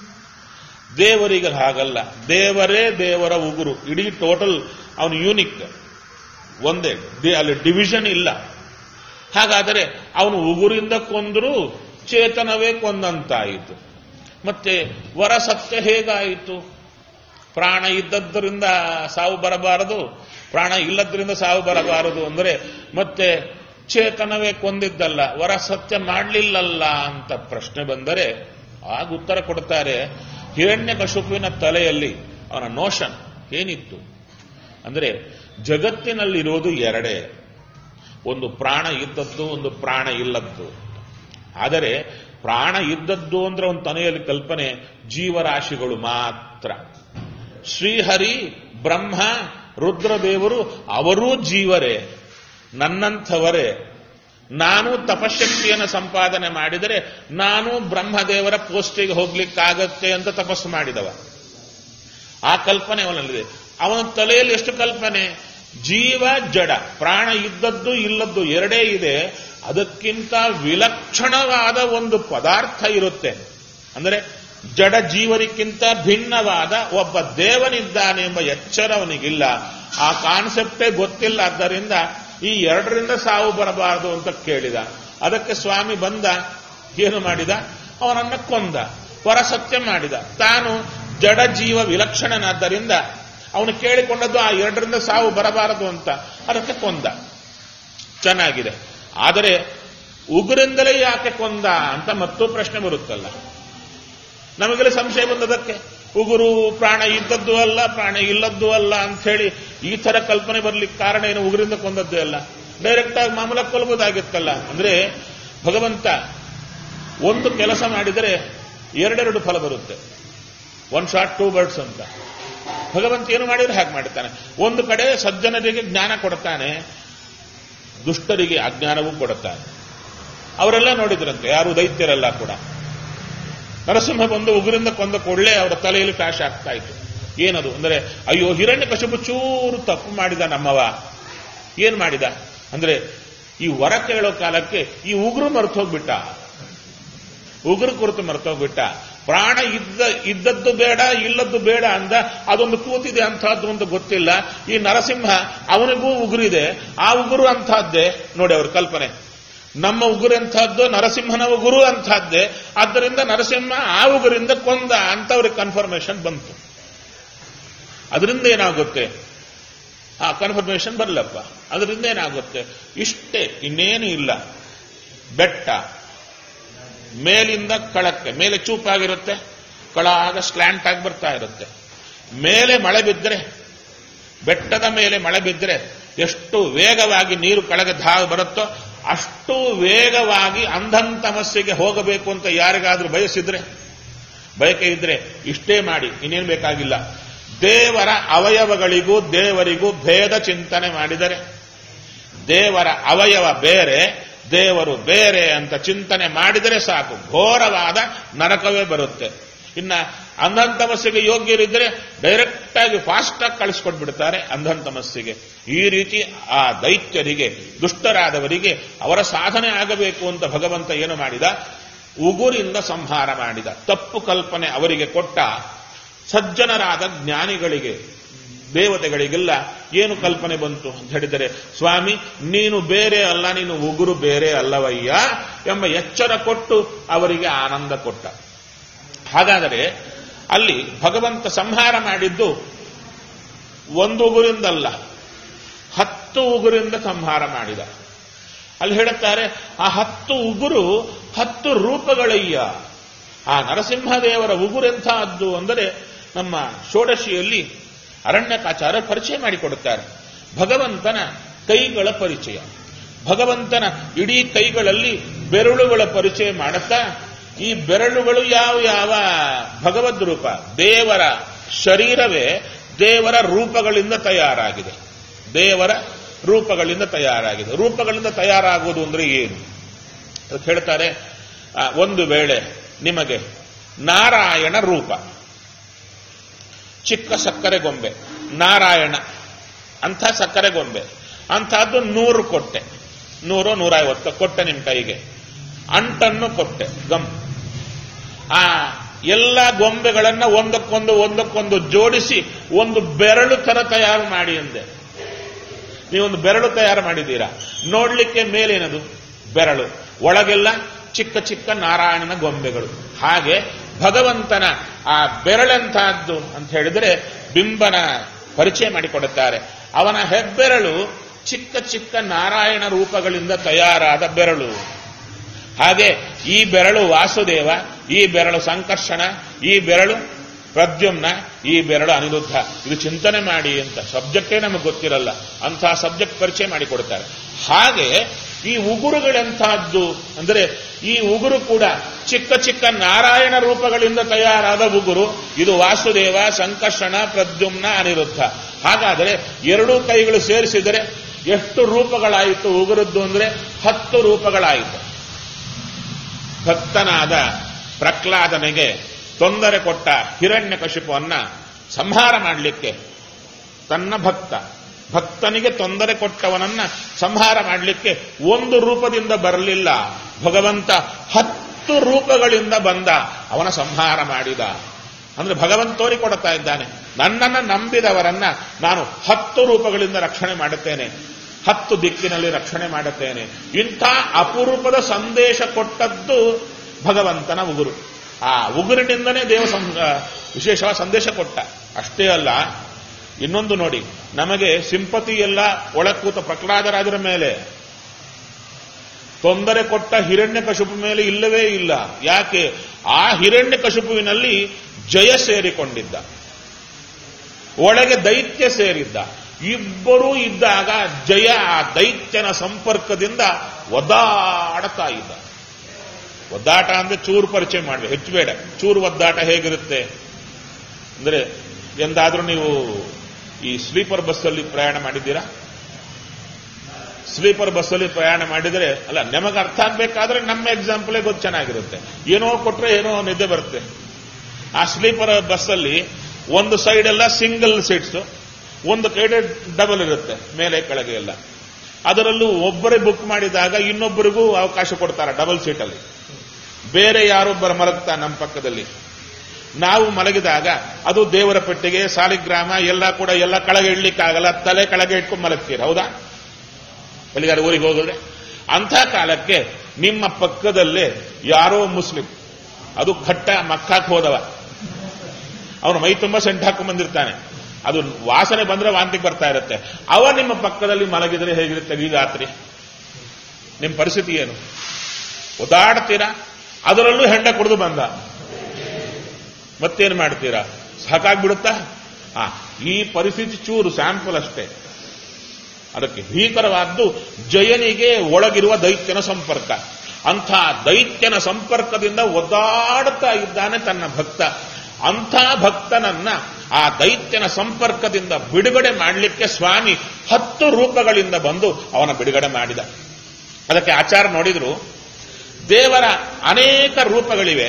ದೇವರಿಗೆ ಹಾಗಲ್ಲ ದೇವರೇ ದೇವರ ಉಗುರು ಇಡೀ ಟೋಟಲ್ ಅವನು ಯೂನಿಕ್ ಒಂದೇ ದಿ- ಅಲ್ಲಿ ಡಿವಿಷನ್ ಇಲ್ಲ ಹಾಗಾದರೆ ಅವನು ಉಗುರಿಂದ ಕೊಂದರೂ ಚೇತನವೇ ಕೊಂದಂತಾಯಿತು ಮತ್ತೆ ವರ ಸತ್ಯ ಹೇಗಾಯಿತು ಪ್ರಾಣ ಇದ್ದದ್ದರಿಂದ ಸಾವು ಬರಬಾರದು ಪ್ರಾಣ ಇಲ್ಲದ್ರಿಂದ ಸಾವು ಬರಬಾರದು ಅಂದರೆ ಮತ್ತೆ ಚೇತನವೇ ಕೊಂದಿದ್ದಲ್ಲ ವರ ಸತ್ಯ ಮಾಡಲಿಲ್ಲಲ್ಲ ಅಂತ ಪ್ರಶ್ನೆ ಬಂದರೆ ಆಗ ಉತ್ತರ ಕೊಡ್ತಾರೆ ಹಿರಣ್ಯ ಕಶುಪುವಿನ ತಲೆಯಲ್ಲಿ ಅವನ ನೋಷನ್ ಏನಿತ್ತು ಅಂದ್ರೆ ಜಗತ್ತಿನಲ್ಲಿರೋದು ಎರಡೇ ಒಂದು ಪ್ರಾಣ ಇದ್ದದ್ದು ಒಂದು ಪ್ರಾಣ ಇಲ್ಲದ್ದು ಆದರೆ ಪ್ರಾಣ ಇದ್ದದ್ದು ಅಂದ್ರೆ ಒಂದು ತನೆಯಲ್ಲಿ ಕಲ್ಪನೆ ಜೀವರಾಶಿಗಳು ಮಾತ್ರ ಶ್ರೀಹರಿ ಬ್ರಹ್ಮ ರುದ್ರದೇವರು ಅವರೂ ಜೀವರೇ ನನ್ನಂಥವರೇ ನಾನು ತಪಶಕ್ತಿಯನ್ನು ಸಂಪಾದನೆ ಮಾಡಿದರೆ ನಾನು ಬ್ರಹ್ಮದೇವರ ಪೋಸ್ಟಿಗೆ ಹೋಗ್ಲಿಕ್ಕಾಗತ್ತೆ ಅಂತ ತಪಸ್ಸು ಮಾಡಿದವ ಆ ಕಲ್ಪನೆ ಅವನಲ್ಲಿದೆ ಅವನ ತಲೆಯಲ್ಲಿ ಎಷ್ಟು ಕಲ್ಪನೆ ಜೀವ ಜಡ ಪ್ರಾಣ ಇದ್ದದ್ದು ಇಲ್ಲದ್ದು ಎರಡೇ ಇದೆ ಅದಕ್ಕಿಂತ ವಿಲಕ್ಷಣವಾದ ಒಂದು ಪದಾರ್ಥ ಇರುತ್ತೆ ಅಂದರೆ ಜಡ ಜೀವರಿಗಿಂತ ಭಿನ್ನವಾದ ಒಬ್ಬ ದೇವನಿದ್ದಾನೆ ಎಂಬ ಎಚ್ಚರ ಅವನಿಗಿಲ್ಲ ಆ ಕಾನ್ಸೆಪ್ಟೇ ಗೊತ್ತಿಲ್ಲ ಆದ್ದರಿಂದ ಈ ಎರಡರಿಂದ ಸಾವು ಬರಬಾರದು ಅಂತ ಕೇಳಿದ ಅದಕ್ಕೆ ಸ್ವಾಮಿ ಬಂದ ಏನು ಮಾಡಿದ ಅವನನ್ನ ಕೊಂದ ಹೊರ ಸತ್ಯ ಮಾಡಿದ ತಾನು ಜಡ ಜೀವ ವಿಲಕ್ಷಣನಾದ್ದರಿಂದ ಅವನು ಕೇಳಿಕೊಂಡದ್ದು ಆ ಎರಡರಿಂದ ಸಾವು ಬರಬಾರದು ಅಂತ ಅದಕ್ಕೆ ಕೊಂದ ಚೆನ್ನಾಗಿದೆ ಆದರೆ ಉಗುರಿಂದಲೇ ಯಾಕೆ ಕೊಂದ ಅಂತ ಮತ್ತೂ ಪ್ರಶ್ನೆ ಬರುತ್ತಲ್ಲ ನಮಗೆಲ್ಲ ಸಂಶಯ ಬಂದದಕ್ಕೆ ಉಗುರು ಪ್ರಾಣ ಇದ್ದದ್ದು ಅಲ್ಲ ಪ್ರಾಣ ಇಲ್ಲದ್ದು ಅಲ್ಲ ಅಂತ ಹೇಳಿ ಈ ತರ ಕಲ್ಪನೆ ಬರ್ಲಿಕ್ಕೆ ಕಾರಣ ಏನು ಉಗುರಿಂದ ಕೊಂದದ್ದೇ ಅಲ್ಲ ಡೈರೆಕ್ಟ್ ಆಗಿ ಮಾಮೂಲ ಕೊಲ್ಬೋದಾಗಿತ್ತಲ್ಲ ಅಂದ್ರೆ ಭಗವಂತ ಒಂದು ಕೆಲಸ ಮಾಡಿದರೆ ಎರಡೆರಡು ಫಲ ಬರುತ್ತೆ ಒನ್ ಶಾಟ್ ಟೂ ಬರ್ಡ್ಸ್ ಅಂತ ಭಗವಂತ ಏನು ಮಾಡಿದ್ರೆ ಹಾಗೆ ಮಾಡ್ತಾನೆ ಒಂದು ಕಡೆ ಸಜ್ಜನರಿಗೆ ಜ್ಞಾನ ಕೊಡ್ತಾನೆ ದುಷ್ಟರಿಗೆ ಅಜ್ಞಾನವೂ ಕೊಡುತ್ತಾನೆ ಅವರೆಲ್ಲ ನೋಡಿದ್ರಂತೆ ಯಾರು ದೈತ್ಯರೆಲ್ಲ ಕೂಡ ನರಸಿಂಹ ಬಂದು ಉಗುರಿಂದ ಕೊಂದ ಕೂಡಲೇ ಅವರ ತಲೆಯಲ್ಲಿ ಫ್ಲಾಶ್ ಆಗ್ತಾ ಇತ್ತು ಏನದು ಅಂದರೆ ಅಯ್ಯೋ ಹಿರಣ್ಯ ಕಶಪು ಚೂರು ತಪ್ಪು ಮಾಡಿದ ನಮ್ಮವ ಏನ್ ಮಾಡಿದ ಅಂದ್ರೆ ಈ ವರ ಕೇಳೋ ಕಾಲಕ್ಕೆ ಈ ಉಗುರು ಮರ್ತೋಗ್ಬಿಟ್ಟ ಉಗುರು ಕುರಿತು ಮರ್ತೋಗ್ಬಿಟ್ಟ ಪ್ರಾಣ ಇದ್ದ ಇದ್ದದ್ದು ಬೇಡ ಇಲ್ಲದ್ದು ಬೇಡ ಅಂದ ಅದೊಂದು ಕೂತಿದೆ ಅಂತಹದ್ದು ಒಂದು ಗೊತ್ತಿಲ್ಲ ಈ ನರಸಿಂಹ ಅವನಿಗೂ ಉಗುರಿದೆ ಆ ಉಗುರು ಅಂತಹದ್ದೇ ನೋಡಿ ಅವ್ರ ಕಲ್ಪನೆ ನಮ್ಮ ಉಗುರು ಅಂತಹದ್ದು ನರಸಿಂಹನ ಉಗುರು ಅಂತಹದ್ದೇ ಆದ್ದರಿಂದ ನರಸಿಂಹ ಆ ಉಗುರಿಂದ ಕೊಂದ ಅಂತ ಅವ್ರಿಗೆ ಕನ್ಫರ್ಮೇಶನ್ ಬಂತು ಅದರಿಂದ ಏನಾಗುತ್ತೆ ಆ ಕನ್ಫರ್ಮೇಶನ್ ಬರಲಪ್ಪ ಅದರಿಂದ ಏನಾಗುತ್ತೆ ಇಷ್ಟೇ ಇನ್ನೇನು ಇಲ್ಲ ಬೆಟ್ಟ ಮೇಲಿಂದ ಕಳಕ್ಕೆ ಮೇಲೆ ಚೂಪಾಗಿರುತ್ತೆ ಕಳಾಗ ಸ್ಲ್ಯಾಂಟ್ ಆಗಿ ಬರ್ತಾ ಇರುತ್ತೆ ಮೇಲೆ ಮಳೆ ಬಿದ್ದರೆ ಬೆಟ್ಟದ ಮೇಲೆ ಮಳೆ ಬಿದ್ದರೆ ಎಷ್ಟು ವೇಗವಾಗಿ ನೀರು ಕೆಳಗೆ ಧಾ ಬರುತ್ತೋ ಅಷ್ಟು ವೇಗವಾಗಿ ಅಂಧನ್ ತಮಸ್ಸಿಗೆ ಹೋಗಬೇಕು ಅಂತ ಯಾರಿಗಾದ್ರೂ ಬಯಸಿದ್ರೆ ಬಯಕೆ ಇದ್ರೆ ಇಷ್ಟೇ ಮಾಡಿ ಇನ್ನೇನು ಬೇಕಾಗಿಲ್ಲ ದೇವರ ಅವಯವಗಳಿಗೂ ದೇವರಿಗೂ ಭೇದ ಚಿಂತನೆ ಮಾಡಿದರೆ ದೇವರ ಅವಯವ ಬೇರೆ ದೇವರು ಬೇರೆ ಅಂತ ಚಿಂತನೆ ಮಾಡಿದರೆ ಸಾಕು ಘೋರವಾದ ನರಕವೇ ಬರುತ್ತೆ ಇನ್ನ ಅಂಧನ್ ತಮಸ್ಸಿಗೆ ಯೋಗ್ಯರಿದ್ರೆ ಡೈರೆಕ್ಟ್ ಆಗಿ ಫಾಸ್ಟ್ ಆಗಿ ಕಳಿಸ್ಕೊಟ್ಬಿಡ್ತಾರೆ ಅಂಧನ್ ತಮಸ್ಸಿಗೆ ಈ ರೀತಿ ಆ ದೈತ್ಯರಿಗೆ ದುಷ್ಟರಾದವರಿಗೆ ಅವರ ಸಾಧನೆ ಆಗಬೇಕು ಅಂತ ಭಗವಂತ ಏನು ಮಾಡಿದ ಉಗುರಿಂದ ಸಂಹಾರ ಮಾಡಿದ ತಪ್ಪು ಕಲ್ಪನೆ ಅವರಿಗೆ ಕೊಟ್ಟ ಸಜ್ಜನರಾದ ಜ್ಞಾನಿಗಳಿಗೆ ದೇವತೆಗಳಿಗೆಲ್ಲ ಏನು ಕಲ್ಪನೆ ಬಂತು ಅಂತ ಹೇಳಿದರೆ ಸ್ವಾಮಿ ನೀನು ಬೇರೆ ಅಲ್ಲ ನೀನು ಉಗುರು ಬೇರೆ ಅಲ್ಲವಯ್ಯ ಎಂಬ ಎಚ್ಚರ ಕೊಟ್ಟು ಅವರಿಗೆ ಆನಂದ ಕೊಟ್ಟ ಹಾಗಾದರೆ ಅಲ್ಲಿ ಭಗವಂತ ಸಂಹಾರ ಮಾಡಿದ್ದು ಒಂದು ಉಗುರಿಂದಲ್ಲ ಹತ್ತು ಉಗುರಿಂದ ಸಂಹಾರ ಮಾಡಿದ ಅಲ್ಲಿ ಹೇಳುತ್ತಾರೆ ಆ ಹತ್ತು ಉಗುರು ಹತ್ತು ರೂಪಗಳಯ್ಯ ಆ ನರಸಿಂಹದೇವರ ಉಗುರೆಂಥದ್ದು ಅಂದರೆ ನಮ್ಮ ಷೋಡಶಿಯಲ್ಲಿ ಅರಣ್ಯಕಾಚಾರ ಪರಿಚಯ ಮಾಡಿಕೊಡುತ್ತಾರೆ ಭಗವಂತನ ಕೈಗಳ ಪರಿಚಯ ಭಗವಂತನ ಇಡೀ ಕೈಗಳಲ್ಲಿ ಬೆರಳುಗಳ ಪರಿಚಯ ಮಾಡುತ್ತಾ ಈ ಬೆರಳುಗಳು ಯಾವ ಯಾವ ಭಗವದ್ ರೂಪ ದೇವರ ಶರೀರವೇ ದೇವರ ರೂಪಗಳಿಂದ ತಯಾರಾಗಿದೆ ದೇವರ ರೂಪಗಳಿಂದ ತಯಾರಾಗಿದೆ ರೂಪಗಳಿಂದ ತಯಾರಾಗುವುದು ಅಂದ್ರೆ ಏನು ಅದಕ್ಕೆ ಹೇಳ್ತಾರೆ ಆ, ಒಂದು ವೇಳೆ ನಿಮಗೆ ನಾರಾಯಣ ರೂಪ ಚಿಕ್ಕ ಸಕ್ಕರೆ ಗೊಂಬೆ ನಾರಾಯಣ ಅಂಥ ಸಕ್ಕರೆ ಗೊಂಬೆ ಅಂಥದ್ದು ನೂರು ಕೊಟ್ಟೆ ನೂರು ನೂರೈವತ್ತು ಕೊಟ್ಟೆ ನಿಮ್ಮ ಕೈಗೆ ಅಂಟನ್ನು ಕೊಟ್ಟೆ ಗಮ್ ಆ ಎಲ್ಲ ಗೊಂಬೆಗಳನ್ನ ಒಂದಕ್ಕೊಂದು ಒಂದಕ್ಕೊಂದು ಜೋಡಿಸಿ ಒಂದು ಬೆರಳು ತರ ತಯಾರು ಮಾಡಿ ಅಂದೆ ನೀವೊಂದು ಬೆರಳು ತಯಾರು ಮಾಡಿದ್ದೀರಾ ನೋಡ್ಲಿಕ್ಕೆ ಮೇಲೇನದು ಬೆರಳು ಒಳಗೆಲ್ಲ ಚಿಕ್ಕ ಚಿಕ್ಕ ನಾರಾಯಣನ ಗೊಂಬೆಗಳು ಹಾಗೆ ಭಗವಂತನ ಆ ಬೆರಳೆಂತಹದ್ದು ಅಂತ ಹೇಳಿದರೆ ಬಿಂಬನ ಪರಿಚಯ ಮಾಡಿಕೊಡುತ್ತಾರೆ ಅವನ ಹೆಬ್ಬೆರಳು ಚಿಕ್ಕ ಚಿಕ್ಕ ನಾರಾಯಣ ರೂಪಗಳಿಂದ ತಯಾರಾದ ಬೆರಳು ಹಾಗೆ ಈ ಬೆರಳು ವಾಸುದೇವ ಈ ಬೆರಳು ಸಂಕರ್ಷಣ ಈ ಬೆರಳು ಪ್ರದ್ಯುಮ್ನ ಈ ಬೆರಳು ಅನಿರುದ್ಧ ಇದು ಚಿಂತನೆ ಮಾಡಿ ಅಂತ ಸಬ್ಜೆಕ್ಟೇ ನಮಗೆ ಗೊತ್ತಿರಲ್ಲ ಅಂತಹ ಸಬ್ಜೆಕ್ಟ್ ಪರಿಚಯ ಮಾಡಿ ಕೊಡ್ತಾರೆ ಹಾಗೆ ಈ ಉಗುರುಗಳೆಂತಹದ್ದು ಅಂದರೆ ಈ ಉಗುರು ಕೂಡ ಚಿಕ್ಕ ಚಿಕ್ಕ ನಾರಾಯಣ ರೂಪಗಳಿಂದ ತಯಾರಾದ ಉಗುರು ಇದು ವಾಸುದೇವ ಸಂಕರ್ಷಣ ಪ್ರದ್ಯುಮ್ನ ಅನಿರುದ್ಧ ಹಾಗಾದರೆ ಎರಡೂ ಕೈಗಳು ಸೇರಿಸಿದರೆ ಎಷ್ಟು ರೂಪಗಳಾಯಿತು ಉಗುರದ್ದು ಅಂದರೆ ಹತ್ತು ರೂಪಗಳಾಯಿತು ಭಕ್ತನಾದ ಪ್ರಹ್ಲಾದನಿಗೆ ತೊಂದರೆ ಕೊಟ್ಟ ಹಿರಣ್ಯಕಶಿಪುವನ್ನ ಸಂಹಾರ ಮಾಡಲಿಕ್ಕೆ ತನ್ನ ಭಕ್ತ ಭಕ್ತನಿಗೆ ತೊಂದರೆ ಕೊಟ್ಟವನನ್ನ ಸಂಹಾರ ಮಾಡಲಿಕ್ಕೆ ಒಂದು ರೂಪದಿಂದ ಬರಲಿಲ್ಲ ಭಗವಂತ ಹತ್ತು ರೂಪಗಳಿಂದ ಬಂದ ಅವನ ಸಂಹಾರ ಮಾಡಿದ ಅಂದ್ರೆ ಭಗವಂತ ತೋರಿಕೊಡ್ತಾ ಇದ್ದಾನೆ ನನ್ನನ್ನು ನಂಬಿದವರನ್ನ ನಾನು ಹತ್ತು ರೂಪಗಳಿಂದ ರಕ್ಷಣೆ ಮಾಡುತ್ತೇನೆ ಹತ್ತು ದಿಕ್ಕಿನಲ್ಲಿ ರಕ್ಷಣೆ ಮಾಡುತ್ತೇನೆ ಇಂಥ ಅಪರೂಪದ ಸಂದೇಶ ಕೊಟ್ಟದ್ದು ಭಗವಂತನ ಉಗುರು ಆ ಉಗುರಿನಿಂದನೇ ದೇವ ಸಂ- ವಿಶೇಷವಾದ ಸಂದೇಶ ಕೊಟ್ಟ ಅಷ್ಟೇ ಅಲ್ಲ ಇನ್ನೊಂದು ನೋಡಿ ನಮಗೆ ಸಿಂಪತಿ ಎಲ್ಲ ಒಳಕೂತ ಪ್ರಹ್ಲಾದರಾಜರ ಮೇಲೆ ತೊಂದರೆ ಕೊಟ್ಟ ಹಿರಣ್ಯ ಕಶುಪು ಮೇಲೆ ಇಲ್ಲವೇ ಇಲ್ಲ ಯಾಕೆ ಆ ಹಿರಣ್ಯ ಕಶುಪುವಿನಲ್ಲಿ ಜಯ ಸೇರಿಕೊಂಡಿದ್ದ ಒಳಗೆ ದೈತ್ಯ ಸೇರಿದ್ದ ಇಬ್ಬರೂ ಇದ್ದಾಗ ಜಯ ಆ ದೈತ್ಯನ ಸಂಪರ್ಕದಿಂದ ಒದ್ದಾಡ್ತಾ ಇದ್ದ ಒದ್ದಾಟ ಅಂದ್ರೆ ಚೂರು ಪರಿಚಯ ಮಾಡಬೇಕು ಹೆಚ್ಚು ಬೇಡ ಚೂರು ಒದ್ದಾಟ ಹೇಗಿರುತ್ತೆ ಅಂದ್ರೆ ಎಂದಾದ್ರೂ ನೀವು ಈ ಸ್ಲೀಪರ್ ಬಸ್ಸಲ್ಲಿ ಪ್ರಯಾಣ ಮಾಡಿದ್ದೀರಾ ಸ್ಲೀಪರ್ ಬಸ್ಸಲ್ಲಿ ಪ್ರಯಾಣ ಮಾಡಿದರೆ ಅಲ್ಲ ನಮಗೆ ಅರ್ಥ ಆಗ್ಬೇಕಾದ್ರೆ ನಮ್ಮ ಎಕ್ಸಾಂಪಲೇ ಗೊತ್ತು ಚೆನ್ನಾಗಿರುತ್ತೆ ಏನೋ ಕೊಟ್ರೆ ಏನೋ ನಿದ್ದೆ ಬರುತ್ತೆ ಆ ಸ್ಲೀಪರ್ ಬಸ್ಸಲ್ಲಿ ಒಂದು ಸೈಡ್ ಎಲ್ಲ ಸಿಂಗಲ್ ಸೀಟ್ಸ್ ಒಂದು ಕಡೆ ಡಬಲ್ ಇರುತ್ತೆ ಮೇಲೆ ಕೆಳಗೆ ಎಲ್ಲ ಅದರಲ್ಲೂ ಒಬ್ಬರೇ ಬುಕ್ ಮಾಡಿದಾಗ ಇನ್ನೊಬ್ಬರಿಗೂ ಅವಕಾಶ ಕೊಡ್ತಾರೆ ಡಬಲ್ ಸೀಟಲ್ಲಿ ಬೇರೆ ಯಾರೊಬ್ಬರ ಮಲಗ್ತಾ ನಮ್ಮ ಪಕ್ಕದಲ್ಲಿ ನಾವು ಮಲಗಿದಾಗ ಅದು ದೇವರ ಪೆಟ್ಟಿಗೆ ಸಾಲಿಗ್ರಾಮ ಎಲ್ಲ ಕೂಡ ಎಲ್ಲ ಕೆಳಗೆ ಇಡ್ಲಿಕ್ಕಾಗಲ್ಲ ತಲೆ ಕೆಳಗೆ ಇಟ್ಕೊಂಡು ಮಲಗ್ತೀರ ಹೌದಾ ಎಲ್ಲಿಗಾರು ಊರಿಗೆ ಹೋಗಿದ್ರೆ ಅಂಥ ಕಾಲಕ್ಕೆ ನಿಮ್ಮ ಪಕ್ಕದಲ್ಲೇ ಯಾರೋ ಮುಸ್ಲಿಂ ಅದು ಘಟ್ಟ ಮಕ್ಕಾಕ್ ಹೋದವ ಅವನು ಮೈ ತುಂಬ ಸೆಂಟ್ ಹಾಕೊಂಡ್ ಬಂದಿರ್ತಾನೆ ಅದು ವಾಸನೆ ಬಂದ್ರೆ ವಾಂತಿಗೆ ಬರ್ತಾ ಇರುತ್ತೆ ಅವ ನಿಮ್ಮ ಪಕ್ಕದಲ್ಲಿ ಮಲಗಿದ್ರೆ ಹೇಗಿರುತ್ತೆ ಈ ರಾತ್ರಿ ನಿಮ್ಮ ಪರಿಸ್ಥಿತಿ ಏನು ಒದಾಡ್ತೀರಾ ಅದರಲ್ಲೂ ಹೆಂಡ ಕುಡಿದು ಬಂದ ಮತ್ತೇನು ಮಾಡ್ತೀರಾ ಸಾಕಾಗ್ಬಿಡುತ್ತಾ ಆ ಈ ಪರಿಸ್ಥಿತಿ ಚೂರು ಸ್ಯಾಂಪಲ್ ಅಷ್ಟೇ ಅದಕ್ಕೆ ಭೀಕರವಾದ್ದು ಜಯನಿಗೆ ಒಳಗಿರುವ ದೈತ್ಯನ ಸಂಪರ್ಕ ಅಂಥ ದೈತ್ಯನ ಸಂಪರ್ಕದಿಂದ ಒದ್ದಾಡುತ್ತಾ ಇದ್ದಾನೆ ತನ್ನ ಭಕ್ತ ಅಂಥ ಭಕ್ತನನ್ನ ಆ ದೈತ್ಯನ ಸಂಪರ್ಕದಿಂದ ಬಿಡುಗಡೆ ಮಾಡಲಿಕ್ಕೆ ಸ್ವಾಮಿ ಹತ್ತು ರೂಪಗಳಿಂದ ಬಂದು ಅವನ ಬಿಡುಗಡೆ ಮಾಡಿದ ಅದಕ್ಕೆ ಆಚಾರ ನೋಡಿದ್ರು ದೇವರ ಅನೇಕ ರೂಪಗಳಿವೆ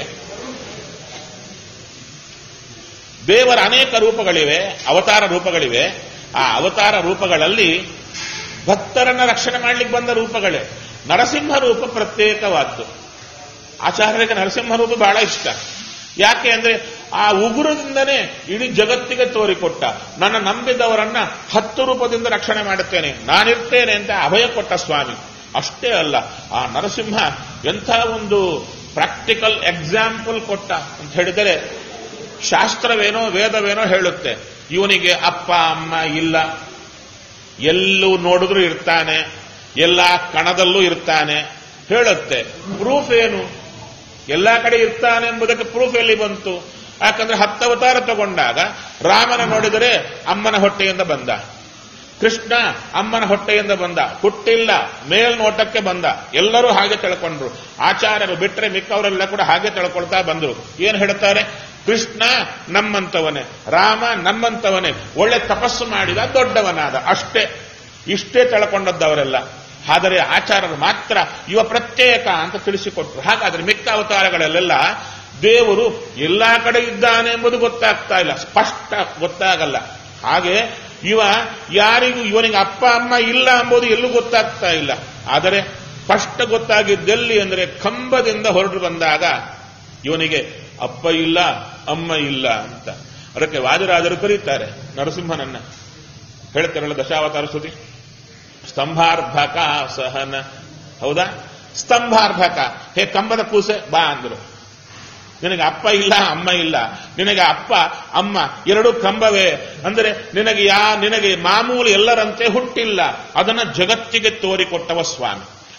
ದೇವರ ಅನೇಕ ರೂಪಗಳಿವೆ ಅವತಾರ ರೂಪಗಳಿವೆ ಆ ಅವತಾರ ರೂಪಗಳಲ್ಲಿ ಭಕ್ತರನ್ನ ರಕ್ಷಣೆ ಮಾಡಲಿಕ್ಕೆ ಬಂದ ರೂಪಗಳೇ ನರಸಿಂಹ ರೂಪ ಪ್ರತ್ಯೇಕವಾದ್ದು ಆಚಾರ್ಯರಿಗೆ ನರಸಿಂಹ ರೂಪ ಬಹಳ ಇಷ್ಟ ಯಾಕೆ ಅಂದ್ರೆ ಆ ಉಗುರದಿಂದನೇ ಇಡೀ ಜಗತ್ತಿಗೆ ತೋರಿಕೊಟ್ಟ ನನ್ನ ನಂಬಿದವರನ್ನ ಹತ್ತು ರೂಪದಿಂದ ರಕ್ಷಣೆ ಮಾಡುತ್ತೇನೆ ನಾನಿರ್ತೇನೆ ಅಂತ ಅಭಯ ಕೊಟ್ಟ ಸ್ವಾಮಿ ಅಷ್ಟೇ ಅಲ್ಲ ಆ ನರಸಿಂಹ ಎಂಥ ಒಂದು ಪ್ರಾಕ್ಟಿಕಲ್ ಎಕ್ಸಾಂಪಲ್ ಕೊಟ್ಟ ಅಂತ ಹೇಳಿದರೆ ಶಾಸ್ತ್ರವೇನೋ ವೇದವೇನೋ ಹೇಳುತ್ತೆ ಇವನಿಗೆ ಅಪ್ಪ ಅಮ್ಮ ಇಲ್ಲ ಎಲ್ಲೂ ನೋಡಿದ್ರು ಇರ್ತಾನೆ ಎಲ್ಲ ಕಣದಲ್ಲೂ ಇರ್ತಾನೆ ಹೇಳುತ್ತೆ ಪ್ರೂಫ್ ಏನು ಎಲ್ಲ ಕಡೆ ಇರ್ತಾನೆ ಎಂಬುದಕ್ಕೆ ಪ್ರೂಫ್ ಎಲ್ಲಿ ಬಂತು ಯಾಕಂದ್ರೆ ಹತ್ತವತಾರ ತಗೊಂಡಾಗ ರಾಮನ ನೋಡಿದರೆ ಅಮ್ಮನ ಹೊಟ್ಟೆಯಿಂದ ಬಂದ ಕೃಷ್ಣ ಅಮ್ಮನ ಹೊಟ್ಟೆಯಿಂದ ಬಂದ ಹುಟ್ಟಿಲ್ಲ ಮೇಲ್ನೋಟಕ್ಕೆ ಬಂದ ಎಲ್ಲರೂ ಹಾಗೆ ತಿಳ್ಕೊಂಡ್ರು ಆಚಾರ್ಯರು ಬಿಟ್ಟರೆ ಮಿಕ್ಕವರೆಲ್ಲ ಕೂಡ ಹಾಗೆ ತಿಳ್ಕೊಳ್ತಾ ಬಂದರು ಏನು ಹೇಳ್ತಾರೆ ಕೃಷ್ಣ ನಮ್ಮಂತವನೇ ರಾಮ ನಮ್ಮಂತವನೇ ಒಳ್ಳೆ ತಪಸ್ಸು ಮಾಡಿದ ದೊಡ್ಡವನಾದ ಅಷ್ಟೇ ಇಷ್ಟೇ ತಿಳ್ಕೊಂಡದ್ದವರೆಲ್ಲ ಆದರೆ ಆಚಾರ್ಯರು ಮಾತ್ರ ಇವ ಪ್ರತ್ಯೇಕ ಅಂತ ತಿಳಿಸಿಕೊಟ್ರು ಹಾಗಾದ್ರೆ ಮಿಕ್ಕ ಅವತಾರಗಳಲ್ಲೆಲ್ಲ ದೇವರು ಎಲ್ಲಾ ಕಡೆ ಇದ್ದಾನೆ ಎಂಬುದು ಗೊತ್ತಾಗ್ತಾ ಇಲ್ಲ ಸ್ಪಷ್ಟ ಗೊತ್ತಾಗಲ್ಲ ಹಾಗೆ ಇವ ಯಾರಿಗೂ ಇವನಿಗೆ ಅಪ್ಪ ಅಮ್ಮ ಇಲ್ಲ ಎಂಬುದು ಎಲ್ಲೂ ಗೊತ್ತಾಗ್ತಾ ಇಲ್ಲ ಆದರೆ ಸ್ಪಷ್ಟ ಗೊತ್ತಾಗಿದ್ದೆಲ್ಲಿ ಅಂದರೆ ಕಂಬದಿಂದ ಹೊರಟು ಬಂದಾಗ ಇವನಿಗೆ ಅಪ್ಪ ಇಲ್ಲ ಅಮ್ಮ ಇಲ್ಲ ಅಂತ ಅದಕ್ಕೆ ವಾದಿರಾಜರು ಕರೀತಾರೆ ನರಸಿಂಹನನ್ನ ಹೇಳ್ತಾರಲ್ಲ ದಶಾವತಾರ ಸ್ತುತಿ ಸ್ತಂಭಾರ್ಭಕ ಸಹನ ಹೌದಾ ಸ್ತಂಭಾರ್ಭಕ ಹೇ ಕಂಬದ ಕೂಸೆ ಬಾ ಅಂದ್ರು ನಿನಗೆ ಅಪ್ಪ ಇಲ್ಲ ಅಮ್ಮ ಇಲ್ಲ ನಿನಗೆ ಅಪ್ಪ ಅಮ್ಮ ಎರಡು ಕಂಬವೇ ಅಂದರೆ ನಿನಗೆ ಯಾ ನಿನಗೆ ಮಾಮೂಲು ಎಲ್ಲರಂತೆ ಹುಟ್ಟಿಲ್ಲ ಅದನ್ನ ಜಗತ್ತಿಗೆ ತೋರಿಕೊಟ್ಟವ ಸ್ವಾಮಿ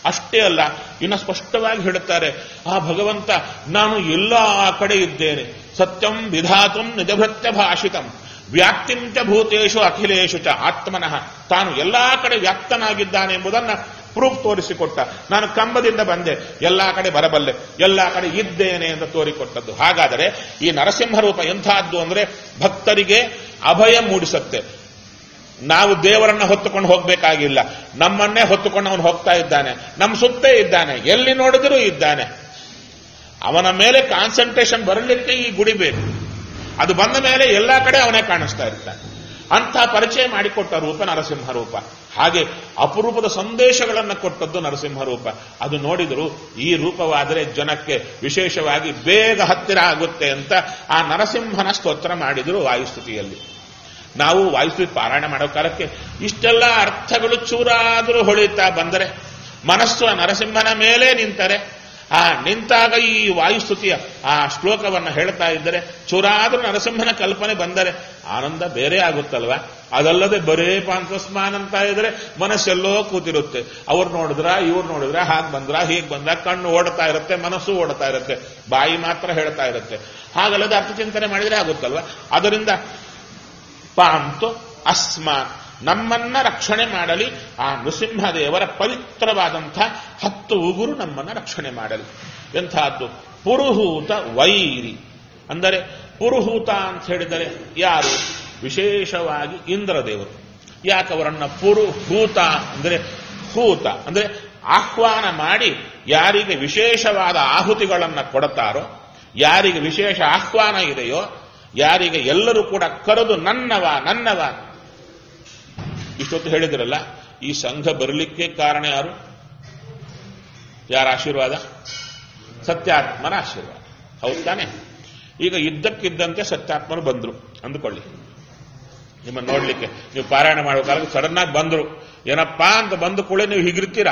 ಅಷ್ಟೇ ಅಲ್ಲ ಇನ್ನು ಸ್ಪಷ್ಟವಾಗಿ ಹೇಳುತ್ತಾರೆ ಆ ಭಗವಂತ ನಾನು ಎಲ್ಲ ಆ ಕಡೆ ಇದ್ದೇನೆ ಸತ್ಯಂ ವಿಧಾತುಂ ನಿಜಭೃತ್ಯ ಭಾಷಿತಂ ವ್ಯಾಪ್ತಿಂಚ ಭೂತೇಶು ಅಖಿಲೇಶು ಚ ಆತ್ಮನಃ ತಾನು ಎಲ್ಲಾ ಕಡೆ ವ್ಯಾಪ್ತನಾಗಿದ್ದಾನೆ ಎಂಬುದನ್ನ ಪ್ರೂಫ್ ತೋರಿಸಿಕೊಟ್ಟ ನಾನು ಕಂಬದಿಂದ ಬಂದೆ ಎಲ್ಲಾ ಕಡೆ ಬರಬಲ್ಲೆ ಎಲ್ಲಾ ಕಡೆ ಇದ್ದೇನೆ ಎಂದು ತೋರಿಕೊಟ್ಟದ್ದು ಹಾಗಾದರೆ ಈ ನರಸಿಂಹ ರೂಪ ಎಂಥದ್ದು ಅಂದ್ರೆ ಭಕ್ತರಿಗೆ ಅಭಯ ಮೂಡಿಸುತ್ತೆ ನಾವು ದೇವರನ್ನ ಹೊತ್ತುಕೊಂಡು ಹೋಗ್ಬೇಕಾಗಿಲ್ಲ ನಮ್ಮನ್ನೇ ಹೊತ್ತುಕೊಂಡು ಅವನು ಹೋಗ್ತಾ ಇದ್ದಾನೆ ನಮ್ಮ ಸುತ್ತೇ ಇದ್ದಾನೆ ಎಲ್ಲಿ ನೋಡಿದರೂ ಇದ್ದಾನೆ ಅವನ ಮೇಲೆ ಕಾನ್ಸಂಟ್ರೇಷನ್ ಬರಲಿಕ್ಕೆ ಈ ಗುಡಿ ಬೇಕು ಅದು ಬಂದ ಮೇಲೆ ಎಲ್ಲಾ ಕಡೆ ಅವನೇ ಕಾಣಿಸ್ತಾ ಇರ್ತಾನೆ ಅಂಥ ಪರಿಚಯ ಮಾಡಿಕೊಟ್ಟ ರೂಪ ನರಸಿಂಹ ರೂಪ ಹಾಗೆ ಅಪರೂಪದ ಸಂದೇಶಗಳನ್ನು ಕೊಟ್ಟದ್ದು ನರಸಿಂಹ ರೂಪ ಅದು ನೋಡಿದ್ರು ಈ ರೂಪವಾದರೆ ಜನಕ್ಕೆ ವಿಶೇಷವಾಗಿ ಬೇಗ ಹತ್ತಿರ ಆಗುತ್ತೆ ಅಂತ ಆ ನರಸಿಂಹನ ಸ್ತೋತ್ರ ಮಾಡಿದ್ರು ವಾಯುಸ್ತುತಿಯಲ್ಲಿ ನಾವು ವಾಯುಸ್ತುತಿ ಪಾರಾಯಣ ಮಾಡೋ ಕಾಲಕ್ಕೆ ಇಷ್ಟೆಲ್ಲ ಅರ್ಥಗಳು ಚೂರಾದರೂ ಹೊಳಿತಾ ಬಂದರೆ ಮನಸ್ಸು ಆ ನರಸಿಂಹನ ಮೇಲೆ ನಿಂತರೆ ಆ ನಿಂತಾಗ ಈ ವಾಯುಸ್ತುತಿಯ ಆ ಶ್ಲೋಕವನ್ನು ಹೇಳ್ತಾ ಇದ್ದರೆ ಚೂರಾದರೂ ನರಸಿಂಹನ ಕಲ್ಪನೆ ಬಂದರೆ ಆನಂದ ಬೇರೆ ಆಗುತ್ತಲ್ವಾ ಅದಲ್ಲದೆ ಬರೇ ಪಾಂತಸ್ಮಾನ್ ಅಂತ ಇದ್ರೆ ಮನಸ್ಸೆಲ್ಲೋ ಕೂತಿರುತ್ತೆ ಅವ್ರು ನೋಡಿದ್ರ ಇವ್ರು ನೋಡಿದ್ರ ಹಾಗೆ ಬಂದ್ರ ಹೀಗೆ ಬಂದ್ರ ಕಣ್ಣು ಓಡ್ತಾ ಇರುತ್ತೆ ಮನಸ್ಸು ಓಡ್ತಾ ಇರುತ್ತೆ ಬಾಯಿ ಮಾತ್ರ ಹೇಳ್ತಾ ಇರುತ್ತೆ ಹಾಗಲ್ಲದೆ ಅರ್ಥಚಿಂತನೆ ಮಾಡಿದ್ರೆ ಆಗುತ್ತಲ್ವಾ ಅದರಿಂದ ಪಾಂತು ಅಸ್ಮಾನ್ ನಮ್ಮನ್ನ ರಕ್ಷಣೆ ಮಾಡಲಿ ಆ ನೃಸಿಂಹದೇವರ ಪವಿತ್ರವಾದಂಥ ಹತ್ತು ಉಗುರು ನಮ್ಮನ್ನ ರಕ್ಷಣೆ ಮಾಡಲಿ ಎಂಥದ್ದು ಪುರುಹೂತ ವೈರಿ ಅಂದರೆ ಪುರುಹೂತ ಅಂತ ಹೇಳಿದರೆ ಯಾರು ವಿಶೇಷವಾಗಿ ಇಂದ್ರದೇವರು ಯಾಕವರನ್ನ ಪುರುಹೂತ ಅಂದರೆ ಹೂತ ಅಂದರೆ ಆಹ್ವಾನ ಮಾಡಿ ಯಾರಿಗೆ ವಿಶೇಷವಾದ ಆಹುತಿಗಳನ್ನು ಕೊಡುತ್ತಾರೋ ಯಾರಿಗೆ ವಿಶೇಷ ಆಹ್ವಾನ ಇದೆಯೋ ಯಾರಿಗೆ ಎಲ್ಲರೂ ಕೂಡ ಕರೆದು ನನ್ನವ ನನ್ನವ ಇಷ್ಟೊತ್ತು ಹೇಳಿದ್ರಲ್ಲ ಈ ಸಂಘ ಬರಲಿಕ್ಕೆ ಕಾರಣ ಯಾರು ಯಾರ ಆಶೀರ್ವಾದ ಸತ್ಯಾತ್ಮನ ಆಶೀರ್ವಾದ ಹೌದು ತಾನೆ ಈಗ ಇದ್ದಕ್ಕಿದ್ದಂತೆ ಸತ್ಯಾತ್ಮರು ಬಂದ್ರು ಅಂದುಕೊಳ್ಳಿ ನಿಮ್ಮನ್ನು ನೋಡ್ಲಿಕ್ಕೆ ನೀವು ಪಾರಾಯಣ ಮಾಡೋ ಕಾಲಕ್ಕೆ ಸಡನ್ ಆಗಿ ಬಂದ್ರು ಏನಪ್ಪಾ ಅಂತ ಬಂದು ಕೂಡ ನೀವು ಹೀಗಿರ್ತೀರಾ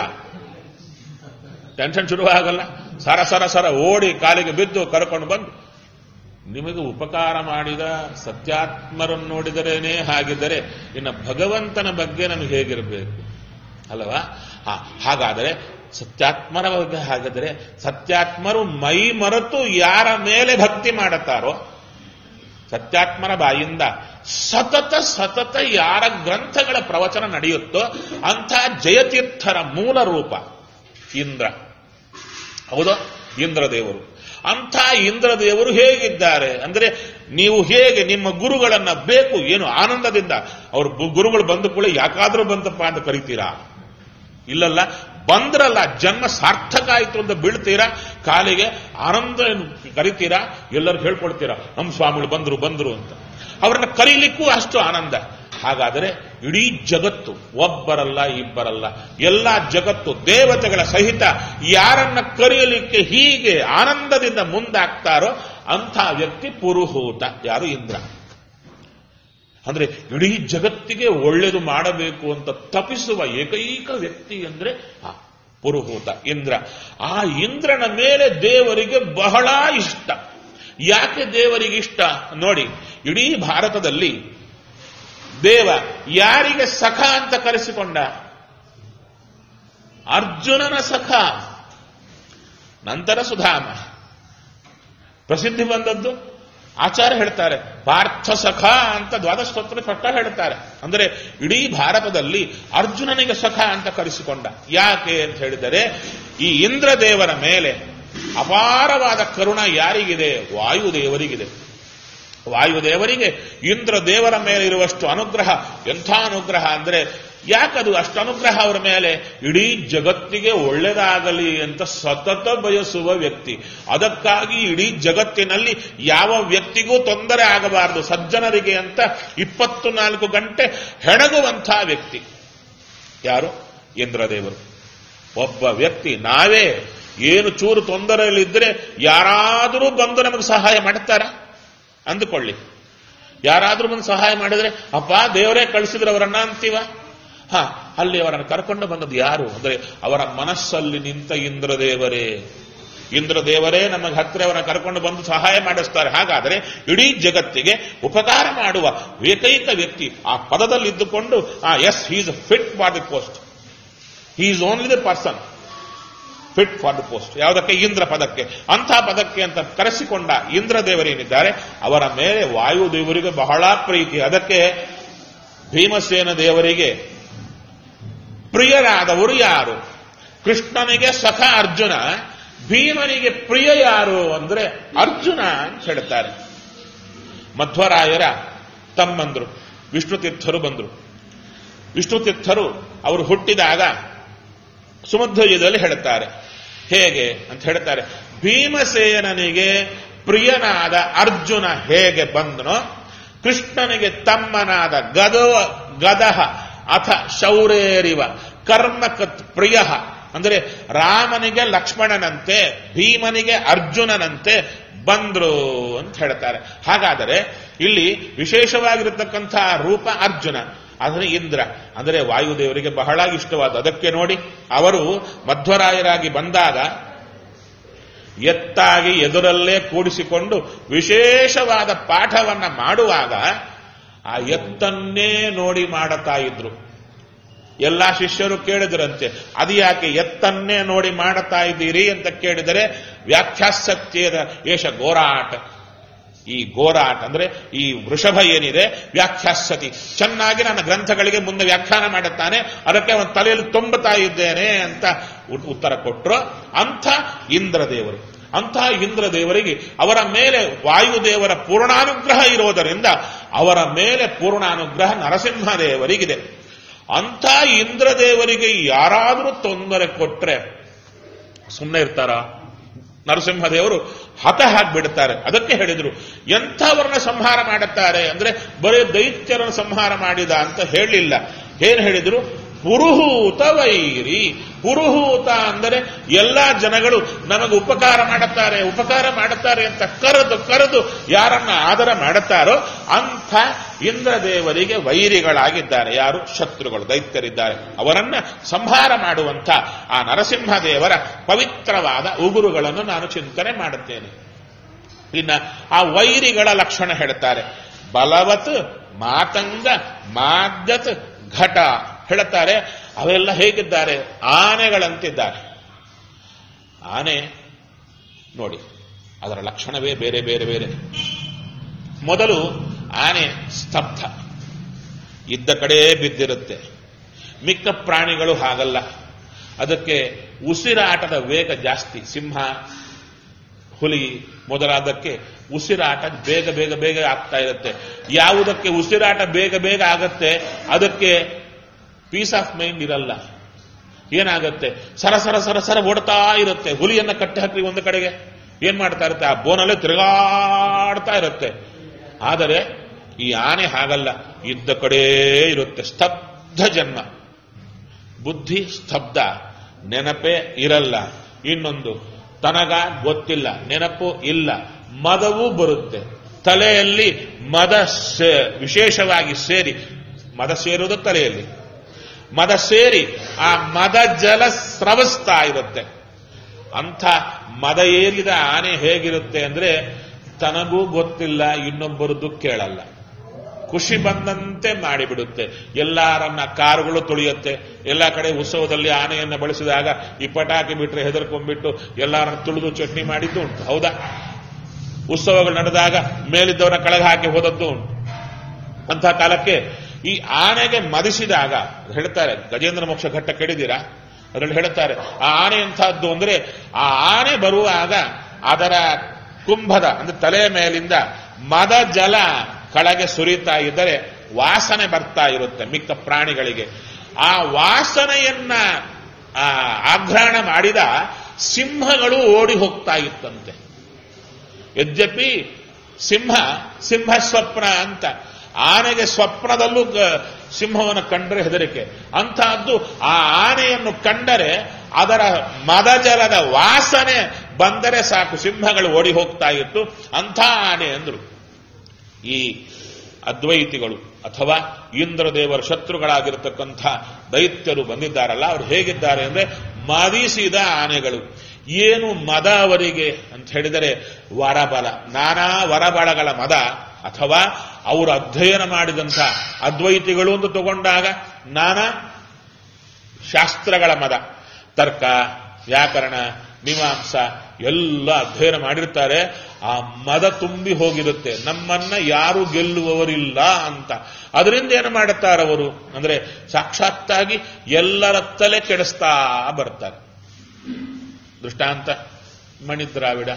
ಟೆನ್ಷನ್ ಶುರುವಾಗಲ್ಲ ಸರ ಸರ ಸರ ಓಡಿ ಕಾಲಿಗೆ ಬಿದ್ದು ಕರ್ಕೊಂಡು ಬಂದು ನಿಮಗೆ ಉಪಕಾರ ಮಾಡಿದ ಸತ್ಯಾತ್ಮರನ್ನು ನೋಡಿದರೇನೆ ಹಾಗಿದ್ದರೆ ಇನ್ನು ಭಗವಂತನ ಬಗ್ಗೆ ನಮಗೆ ಹೇಗಿರಬೇಕು ಅಲ್ಲವಾ ಹಾ ಹಾಗಾದರೆ ಸತ್ಯಾತ್ಮರ ಬಗ್ಗೆ ಹಾಗಾದರೆ ಸತ್ಯಾತ್ಮರು ಮೈ ಮರೆತು ಯಾರ ಮೇಲೆ ಭಕ್ತಿ ಮಾಡುತ್ತಾರೋ ಸತ್ಯಾತ್ಮರ ಬಾಯಿಂದ ಸತತ ಸತತ ಯಾರ ಗ್ರಂಥಗಳ ಪ್ರವಚನ ನಡೆಯುತ್ತೋ ಅಂಥ ಜಯತೀರ್ಥರ ಮೂಲ ರೂಪ ಇಂದ್ರ ಹೌದಾ ಇಂದ್ರದೇವರು ಅಂಥ ಇಂದ್ರದೇವರು ಹೇಗಿದ್ದಾರೆ ಅಂದ್ರೆ ನೀವು ಹೇಗೆ ನಿಮ್ಮ ಗುರುಗಳನ್ನ ಬೇಕು ಏನು ಆನಂದದಿಂದ ಅವ್ರ ಬು- ಗುರುಗಳು ಬಂದ ಕೂಡ ಯಾಕಾದ್ರೂ ಬಂತಪ್ಪ ಅಂತ ಕರಿತೀರಾ ಇಲ್ಲಲ್ಲ ಬಂದ್ರಲ್ಲ ಜನ್ಮ ಸಾರ್ಥಕ ಆಯ್ತು ಅಂತ ಬೀಳ್ತೀರಾ ಕಾಲಿಗೆ ಆನಂದ ಕರಿತೀರಾ ಎಲ್ಲರೂ ಹೇಳ್ಕೊಡ್ತೀರಾ ನಮ್ಮ ಸ್ವಾಮಿಗಳು ಬಂದ್ರು ಬಂದ್ರು ಅಂತ ಅವ್ರನ್ನ ಕರೀಲಿಕ್ಕೂ ಅಷ್ಟು ಆನಂದ ಹಾಗಾದರೆ ಇಡೀ ಜಗತ್ತು ಒಬ್ಬರಲ್ಲ ಇಬ್ಬರಲ್ಲ ಎಲ್ಲ ಜಗತ್ತು ದೇವತೆಗಳ ಸಹಿತ ಯಾರನ್ನ ಕರೆಯಲಿಕ್ಕೆ ಹೀಗೆ ಆನಂದದಿಂದ ಮುಂದಾಗ್ತಾರೋ ಅಂಥ ವ್ಯಕ್ತಿ ಪುರುಹೂತ ಯಾರು ಇಂದ್ರ ಅಂದ್ರೆ ಇಡೀ ಜಗತ್ತಿಗೆ ಒಳ್ಳೆಯದು ಮಾಡಬೇಕು ಅಂತ ತಪಿಸುವ ಏಕೈಕ ವ್ಯಕ್ತಿ ಅಂದ್ರೆ ಆ ಪುರುಹೂತ ಇಂದ್ರ ಆ ಇಂದ್ರನ ಮೇಲೆ ದೇವರಿಗೆ ಬಹಳ ಇಷ್ಟ ಯಾಕೆ ದೇವರಿಗೆ ಇಷ್ಟ ನೋಡಿ ಇಡೀ ಭಾರತದಲ್ಲಿ ದೇವ ಯಾರಿಗೆ ಸಖ ಅಂತ ಕರೆಸಿಕೊಂಡ ಅರ್ಜುನನ ಸಖ ನಂತರ ಸುಧಾಮ ಪ್ರಸಿದ್ಧಿ ಬಂದದ್ದು ಆಚಾರ್ಯ ಹೇಳ್ತಾರೆ ಪಾರ್ಥ ಸಖ ಅಂತ ದ್ವಾದಶೋತ್ತರ ಪಟ್ಟ ಹೇಳ್ತಾರೆ ಅಂದರೆ ಇಡೀ ಭಾರತದಲ್ಲಿ ಅರ್ಜುನನಿಗೆ ಸಖ ಅಂತ ಕರೆಸಿಕೊಂಡ ಯಾಕೆ ಅಂತ ಹೇಳಿದರೆ ಈ ಇಂದ್ರದೇವರ ಮೇಲೆ ಅಪಾರವಾದ ಕರುಣ ಯಾರಿಗಿದೆ ವಾಯುದೇವರಿಗಿದೆ ವಾಯುದೇವರಿಗೆ ಇಂದ್ರ ದೇವರ ಮೇಲೆ ಇರುವಷ್ಟು ಅನುಗ್ರಹ ಎಂಥ ಅನುಗ್ರಹ ಅಂದ್ರೆ ಯಾಕದು ಅಷ್ಟು ಅನುಗ್ರಹ ಅವರ ಮೇಲೆ ಇಡೀ ಜಗತ್ತಿಗೆ ಒಳ್ಳೆಯದಾಗಲಿ ಅಂತ ಸತತ ಬಯಸುವ ವ್ಯಕ್ತಿ ಅದಕ್ಕಾಗಿ ಇಡೀ ಜಗತ್ತಿನಲ್ಲಿ ಯಾವ ವ್ಯಕ್ತಿಗೂ ತೊಂದರೆ ಆಗಬಾರದು ಸಜ್ಜನರಿಗೆ ಅಂತ ಇಪ್ಪತ್ತು ನಾಲ್ಕು ಗಂಟೆ ಹೆಣಗುವಂಥ ವ್ಯಕ್ತಿ ಯಾರು ಇಂದ್ರದೇವರು ಒಬ್ಬ ವ್ಯಕ್ತಿ ನಾವೇ ಏನು ಚೂರು ತೊಂದರೆಯಲ್ಲಿದ್ದರೆ ಯಾರಾದರೂ ಬಂದು ನಮಗೆ ಸಹಾಯ ಮಾಡ್ತಾರಾ ಅಂದುಕೊಳ್ಳಿ ಯಾರಾದ್ರೂ ಬಂದು ಸಹಾಯ ಮಾಡಿದ್ರೆ ಅಪ್ಪ ದೇವರೇ ಕಳಿಸಿದ್ರೆ ಅವರನ್ನ ಅಂತೀವ ಹ ಅಲ್ಲಿ ಅವರನ್ನು ಕರ್ಕೊಂಡು ಬಂದದ್ದು ಯಾರು ಅಂದ್ರೆ ಅವರ ಮನಸ್ಸಲ್ಲಿ ನಿಂತ ಇಂದ್ರದೇವರೇ ಇಂದ್ರದೇವರೇ ನಮಗೆ ಹತ್ತಿರ ಅವರನ್ನು ಕರ್ಕೊಂಡು ಬಂದು ಸಹಾಯ ಮಾಡಿಸ್ತಾರೆ ಹಾಗಾದರೆ ಇಡೀ ಜಗತ್ತಿಗೆ ಉಪಕಾರ ಮಾಡುವ ಏಕೈಕ ವ್ಯಕ್ತಿ ಆ ಪದದಲ್ಲಿ ಇದ್ದುಕೊಂಡು ಆ yes he's fit for the post he is only the person fit for the post ಯಾವುದಕ್ಕೆ ಇಂದ್ರ ಪದಕ್ಕೆ ಅಂಥ ಪದಕ್ಕೆ ಅಂತ ಕರೆಸಿಕೊಂಡ ಇಂದ್ರ ದೇವರೇನಿದ್ದಾರೆ ಅವರ ಮೇಲೆ ವಾಯುದೇವರಿಗೆ ಬಹಳ ಪ್ರೀತಿ ಅದಕ್ಕೆ ಭೀಮಸೇನ ದೇವರಿಗೆ ಪ್ರಿಯರಾದವರು ಯಾರು ಕೃಷ್ಣನಿಗೆ ಸಖ ಅರ್ಜುನ ಭೀಮನಿಗೆ ಪ್ರಿಯ ಯಾರು ಅಂದ್ರೆ ಅರ್ಜುನ ಅಂತ ಹೇಳ್ತಾರೆ ಮಧ್ವರಾಯರ ತಮ್ಮಂದ್ರು ವಿಷ್ಣು ತೀರ್ಥರು ಬಂದರು ವಿಷ್ಣು ತೀರ್ಥರು ಅವರು ಹುಟ್ಟಿದಾಗ ಸುಮಧ್ವಜದಲ್ಲಿ ಹೇಳುತ್ತಾರೆ ಹೇಗೆ ಅಂತ ಹೇಳ್ತಾರೆ ಭೀಮಸೇನನಿಗೆ ಪ್ರಿಯನಾದ ಅರ್ಜುನ ಹೇಗೆ ಬಂದನೋ ಕೃಷ್ಣನಿಗೆ ತಮ್ಮನಾದ ಗದ ಗದಹ ಅಥ ಶೌರೇರಿವ ಕರ್ಮಕತ್ ಪ್ರಿಯ ಅಂದರೆ ರಾಮನಿಗೆ ಲಕ್ಷ್ಮಣನಂತೆ ಭೀಮನಿಗೆ ಅರ್ಜುನನಂತೆ ಬಂದ್ರು ಅಂತ ಹೇಳ್ತಾರೆ ಹಾಗಾದರೆ ಇಲ್ಲಿ ವಿಶೇಷವಾಗಿರತಕ್ಕಂಥ ರೂಪ ಅರ್ಜುನ ಆದರೆ ಇಂದ್ರ ಅಂದರೆ ವಾಯುದೇವರಿಗೆ ಬಹಳ ಇಷ್ಟವಾದ ಅದಕ್ಕೆ ನೋಡಿ ಅವರು ಮಧ್ವರಾಯರಾಗಿ ಬಂದಾಗ ಎತ್ತಾಗಿ ಎದುರಲ್ಲೇ ಕೂಡಿಸಿಕೊಂಡು ವಿಶೇಷವಾದ ಪಾಠವನ್ನ ಮಾಡುವಾಗ ಆ ಎತ್ತನ್ನೇ ನೋಡಿ ಮಾಡುತ್ತಾ ಇದ್ರು ಎಲ್ಲಾ ಶಿಷ್ಯರು ಕೇಳಿದ್ರಂತೆ ಅದು ಯಾಕೆ ಎತ್ತನ್ನೇ ನೋಡಿ ಮಾಡುತ್ತಾ ಇದ್ದೀರಿ ಅಂತ ಕೇಳಿದರೆ ವ್ಯಾಖ್ಯಾಸತ್ಯದ ಏಷ ಗೋರಾಟ ಈ ಗೋರಾಟ ಅಂದ್ರೆ ಈ ವೃಷಭ ಏನಿದೆ ವ್ಯಾಖ್ಯಾಸತಿ ಚೆನ್ನಾಗಿ ನನ್ನ ಗ್ರಂಥಗಳಿಗೆ ಮುಂದೆ ವ್ಯಾಖ್ಯಾನ ಮಾಡುತ್ತಾನೆ ಅದಕ್ಕೆ ಅವನ ತಲೆಯಲ್ಲಿ ತುಂಬುತ್ತಾ ಇದ್ದೇನೆ ಅಂತ ಉ- ಉತ್ತರ ಕೊಟ್ಟರು ಅಂಥ ಇಂದ್ರದೇವರು ಅಂಥ ಇಂದ್ರದೇವರಿಗೆ ಅವರ ಮೇಲೆ ವಾಯುದೇವರ ಪೂರ್ಣಾನುಗ್ರಹ ಇರೋದರಿಂದ ಅವರ ಮೇಲೆ ಪೂರ್ಣಾನುಗ್ರಹ ನರಸಿಂಹದೇವರಿಗಿದೆ ಅಂಥ ಇಂದ್ರದೇವರಿಗೆ ಯಾರಾದರೂ ತೊಂದರೆ ಕೊಟ್ರೆ ಸುಮ್ಮನೆ ಇರ್ತಾರ ನರಸಿಂಹದೇವರು ಹತ ಹಾಕ್ಬಿಡುತ್ತಾರೆ ಅದಕ್ಕೆ ಹೇಳಿದ್ರು ಎಂಥವರನ್ನ ಸಂಹಾರ ಮಾಡುತ್ತಾರೆ ಅಂದ್ರೆ ಬರೀ ದೈತ್ಯರನ್ನು ಸಂಹಾರ ಮಾಡಿದ ಅಂತ ಹೇಳಲಿಲ್ಲ ಏನ್ ಹೇಳಿದ್ರು ಪುರುಹೂತ ವೈರಿ ಪುರುಹೂತ ಅಂದರೆ ಎಲ್ಲಾ ಜನಗಳು ನಮಗೆ ಉಪಕಾರ ಮಾಡುತ್ತಾರೆ ಉಪಕಾರ ಮಾಡುತ್ತಾರೆ ಅಂತ ಕರೆದು ಕರೆದು ಯಾರನ್ನ ಆದರ ಮಾಡುತ್ತಾರೋ ಅಂಥ ಇಂದ್ರದೇವರಿಗೆ ವೈರಿಗಳಾಗಿದ್ದಾರೆ ಯಾರು ಶತ್ರುಗಳು ದೈತ್ಯರಿದ್ದಾರೆ ಅವರನ್ನ ಸಂಹಾರ ಮಾಡುವಂಥ ಆ ನರಸಿಂಹದೇವರ ಪವಿತ್ರವಾದ ಉಗುರುಗಳನ್ನು ನಾನು ಚಿಂತನೆ ಮಾಡುತ್ತೇನೆ ಇನ್ನ ಆ ವೈರಿಗಳ ಲಕ್ಷಣ ಹೇಳ್ತಾರೆ ಬಲವತ್ ಮಾತಂಗ ಮಾದ್ಯತ್ ಘಟ ಹೇಳುತ್ತಾರೆ ಅವೆಲ್ಲ ಹೇಗಿದ್ದಾರೆ ಆನೆಗಳಂತಿದ್ದಾರೆ ಆನೆ ನೋಡಿ ಅದರ ಲಕ್ಷಣವೇ ಬೇರೆ ಬೇರೆ ಬೇರೆ ಮೊದಲು ಆನೆ ಸ್ತಬ್ಧ ಇದ್ದ ಕಡೆ ಬಿದ್ದಿರುತ್ತೆ ಮಿಕ್ಕ ಪ್ರಾಣಿಗಳು ಹಾಗಲ್ಲ ಅದಕ್ಕೆ ಉಸಿರಾಟದ ವೇಗ ಜಾಸ್ತಿ ಸಿಂಹ ಹುಲಿ ಮೊದಲಾದಕ್ಕೆ ಉಸಿರಾಟ ಬೇಗ ಬೇಗ ಬೇಗ ಆಗ್ತಾ ಇರುತ್ತೆ ಯಾವುದಕ್ಕೆ ಉಸಿರಾಟ ಬೇಗ ಬೇಗ ಆಗತ್ತೆ ಅದಕ್ಕೆ ಪೀಸ್ ಆಫ್ ಮೈಂಡ್ ಇರಲ್ಲ ಏನಾಗತ್ತೆ ಸರ ಸರ ಸರ ಸರ ಓಡ್ತಾ ಇರುತ್ತೆ ಹುಲಿಯನ್ನ ಕಟ್ಟಿ ಹಾಕಿ ಒಂದು ಕಡೆಗೆ ಏನ್ ಮಾಡ್ತಾ ಇರುತ್ತೆ ಆ ಬೋನಲ್ಲೇ ತಿರುಗಾಡ್ತಾ ಇರುತ್ತೆ ಆದರೆ ಈ ಆನೆ ಹಾಗಲ್ಲ ಇದ್ದ ಕಡೆ ಇರುತ್ತೆ ಸ್ತಬ್ಧ ಜನ್ಮ ಬುದ್ಧಿ ಸ್ತಬ್ಧ ನೆನಪೇ ಇರಲ್ಲ ಇನ್ನೊಂದು ತನಗ ಗೊತ್ತಿಲ್ಲ ನೆನಪು ಇಲ್ಲ ಮದವೂ ಬರುತ್ತೆ ತಲೆಯಲ್ಲಿ ಮದ ಸೇ- ವಿಶೇಷವಾಗಿ ಸೇರಿ ಮದ ಸೇರುವುದು ತಲೆಯಲ್ಲಿ ಮದ ಸೇರಿ ಆ ಮದ ಜಲ ಸ್ರವಿಸ್ತಾ ಇರುತ್ತೆ ಅಂಥ ಮದ ಏರಿದ ಆನೆ ಹೇಗಿರುತ್ತೆ ಅಂದ್ರೆ ತನಗೂ ಗೊತ್ತಿಲ್ಲ ಇನ್ನೊಬ್ಬರದ್ದು ಕೇಳಲ್ಲ ಖುಷಿ ಬಂದಂತೆ ಮಾಡಿಬಿಡುತ್ತೆ ಎಲ್ಲಾರನ್ನ ಕಾರುಗಳು ತುಳಿಯುತ್ತೆ ಎಲ್ಲ ಕಡೆ ಉತ್ಸವದಲ್ಲಿ ಆನೆಯನ್ನು ಬಳಸಿದಾಗ ಈ ಪಟಾಕಿ ಬಿಟ್ರೆ ಹೆದರ್ಕೊಂಡ್ಬಿಟ್ಟು ಎಲ್ಲಾರನ್ನ ತುಳಿದು ಚಟ್ನಿ ಮಾಡಿದ್ದು ಉಂಟು ಹೌದಾ ಉತ್ಸವಗಳು ನಡೆದಾಗ ಮೇಲಿದ್ದವರ ಕೆಳಗೆ ಹಾಕಿ ಹೋದದ್ದು ಉಂಟು ಅಂಥ ಕಾಲಕ್ಕೆ ಈ ಆನೆಗೆ ಮದಿಸಿದಾಗ ಹೇಳ್ತಾರೆ ಗಜೇಂದ್ರ ಮೋಕ್ಷ ಘಟ್ಟ ಕೇಳಿದ್ದೀರಾ ಅದರಲ್ಲಿ ಹೇಳ್ತಾರೆ ಆ ಆನೆ ಎಂಥದ್ದು ಅಂದ್ರೆ ಆ ಆನೆ ಬರುವಾಗ ಅದರ ಕುಂಭದ ಅಂದ್ರೆ ತಲೆಯ ಮೇಲಿಂದ ಮದ ಜಲ ಕೆಳಗೆ ಸುರಿತಾ ಇದ್ದರೆ ವಾಸನೆ ಬರ್ತಾ ಇರುತ್ತೆ ಮಿಕ್ಕ ಪ್ರಾಣಿಗಳಿಗೆ ಆ ವಾಸನೆಯನ್ನ ಆ, ಆಘ್ರಾಣ ಮಾಡಿದ ಸಿಂಹಗಳು ಓಡಿ ಹೋಗ್ತಾ ಇತ್ತಂತೆ ಯದ್ಯಪಿ ಸಿಂಹ ಸಿಂಹ ಸ್ವಪ್ನ ಅಂತ ಆನೆಗೆ ಸ್ವಪ್ನದಲ್ಲೂ ಗ- ಸಿಂಹವನ್ನು ಕಂಡ್ರೆ ಹೆದರಿಕೆ ಅಂತಹದ್ದು ಆ ಆನೆಯನ್ನು ಕಂಡರೆ ಅದರ ಮದಜಲದ ವಾಸನೆ ಬಂದರೆ ಸಾಕು ಸಿಂಹಗಳು ಓಡಿ ಹೋಗ್ತಾ ಇತ್ತು ಅಂಥ ಆನೆ ಅಂದ್ರು ಈ ಅದ್ವೈತಿಗಳು ಅಥವಾ ಇಂದ್ರದೇವರ ಶತ್ರುಗಳಾಗಿರತಕ್ಕಂಥ ದೈತ್ಯರು ಬಂದಿದ್ದಾರಲ್ಲ ಅವರು ಹೇಗಿದ್ದಾರೆ ಅಂದ್ರೆ ಮದಿಸಿದ ಆನೆಗಳು ಏನು ಮದ ಅವರಿಗೆ ಅಂತ ಹೇಳಿದರೆ ವರಬಲ ನಾನಾ ವರಬಲಗಳ ಮದ ಅಥವಾ ಅವರು ಅಧ್ಯಯನ ಮಾಡಿದಂಥ ಅದ್ವೈತಿಗಳು ಅಂತ ತಗೊಂಡಾಗ ನಾನಾ ಶಾಸ್ತ್ರಗಳ ಮದ ತರ್ಕ ವ್ಯಾಕರಣ ಮೀಮಾಂಸ ಎಲ್ಲ ಅಧ್ಯಯನ ಮಾಡಿರ್ತಾರೆ ಆ ಮದ ತುಂಬಿ ಹೋಗಿರುತ್ತೆ ನಮ್ಮನ್ನ ಯಾರು ಗೆಲ್ಲುವವರಿಲ್ಲ ಅಂತ ಅದರಿಂದ ಏನು ಮಾಡುತ್ತಾರವರು ಅಂದ್ರೆ ಸಾಕ್ಷಾತ್ತಾಗಿ ಎಲ್ಲರ ತಲೆ ಕೆಡಿಸ್ತಾ ಬರ್ತಾರೆ ದೃಷ್ಟಾಂತ ಮಣಿದ್ರಾವಿಡ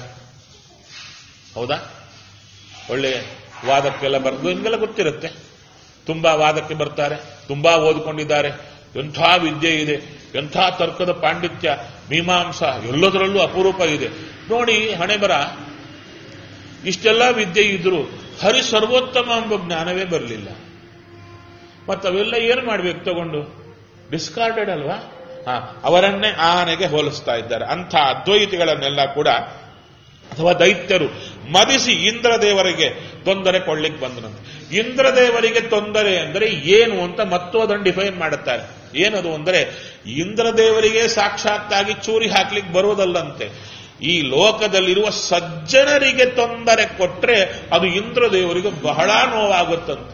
ಹೌದಾ ಒಳ್ಳೆ ವಾದಕ್ಕೆಲ್ಲ ಬರೆದು ನಿಮಗೆಲ್ಲ ಗೊತ್ತಿರುತ್ತೆ ತುಂಬಾ ವಾದಕ್ಕೆ ಬರ್ತಾರೆ ತುಂಬಾ ಓದಿಕೊಂಡಿದ್ದಾರೆ ಎಂಥ ವಿದ್ಯೆ ಇದೆ ಎಂಥ ತರ್ಕದ ಪಾಂಡಿತ್ಯ ಮೀಮಾಂಸ ಎಲ್ಲದರಲ್ಲೂ ಅಪರೂಪ ಇದೆ ನೋಡಿ ಹಣೆ ಬರ ಇಷ್ಟೆಲ್ಲ ವಿದ್ಯೆ ಇದ್ರು ಹರಿ ಸರ್ವೋತ್ತಮ ಎಂಬ ಜ್ಞಾನವೇ ಬರಲಿಲ್ಲ ಮತ್ತವೆಲ್ಲ ಏನು ಮಾಡ್ಬೇಕು ತಗೊಂಡು ಡಿಸ್ಕಾರ್ಡೆಡ್ ಅಲ್ವಾ ಹಾ ಅವರನ್ನೇ ಆನೆಗೆ ಹೋಲಿಸ್ತಾ ಇದ್ದಾರೆ ಅಂಥ ಅದ್ವೈತಿಗಳನ್ನೆಲ್ಲ ಕೂಡ ಅಥವಾ ದೈತ್ಯರು ಮದಿಸಿ ಇಂದ್ರದೇವರಿಗೆ ತೊಂದರೆ ಕೊಳ್ಳಿಕ್ ಬಂದನಂತೆ ಇಂದ್ರದೇವರಿಗೆ ತೊಂದರೆ ಅಂದರೆ ಏನು ಅಂತ ಮತ್ತು ಅದನ್ನು ಡಿಫೈನ್ ಮಾಡುತ್ತಾರೆ ಏನದು ಅಂದರೆ ಇಂದ್ರದೇವರಿಗೆ ಸಾಕ್ಷಾತ್ತಾಗಿ ಚೂರಿ ಹಾಕ್ಲಿಕ್ಕೆ ಬರುವುದಲ್ಲಂತೆ ಈ ಲೋಕದಲ್ಲಿರುವ ಸಜ್ಜನರಿಗೆ ತೊಂದರೆ ಕೊಟ್ರೆ ಅದು ಇಂದ್ರದೇವರಿಗೆ ಬಹಳ ನೋವಾಗುತ್ತಂತೆ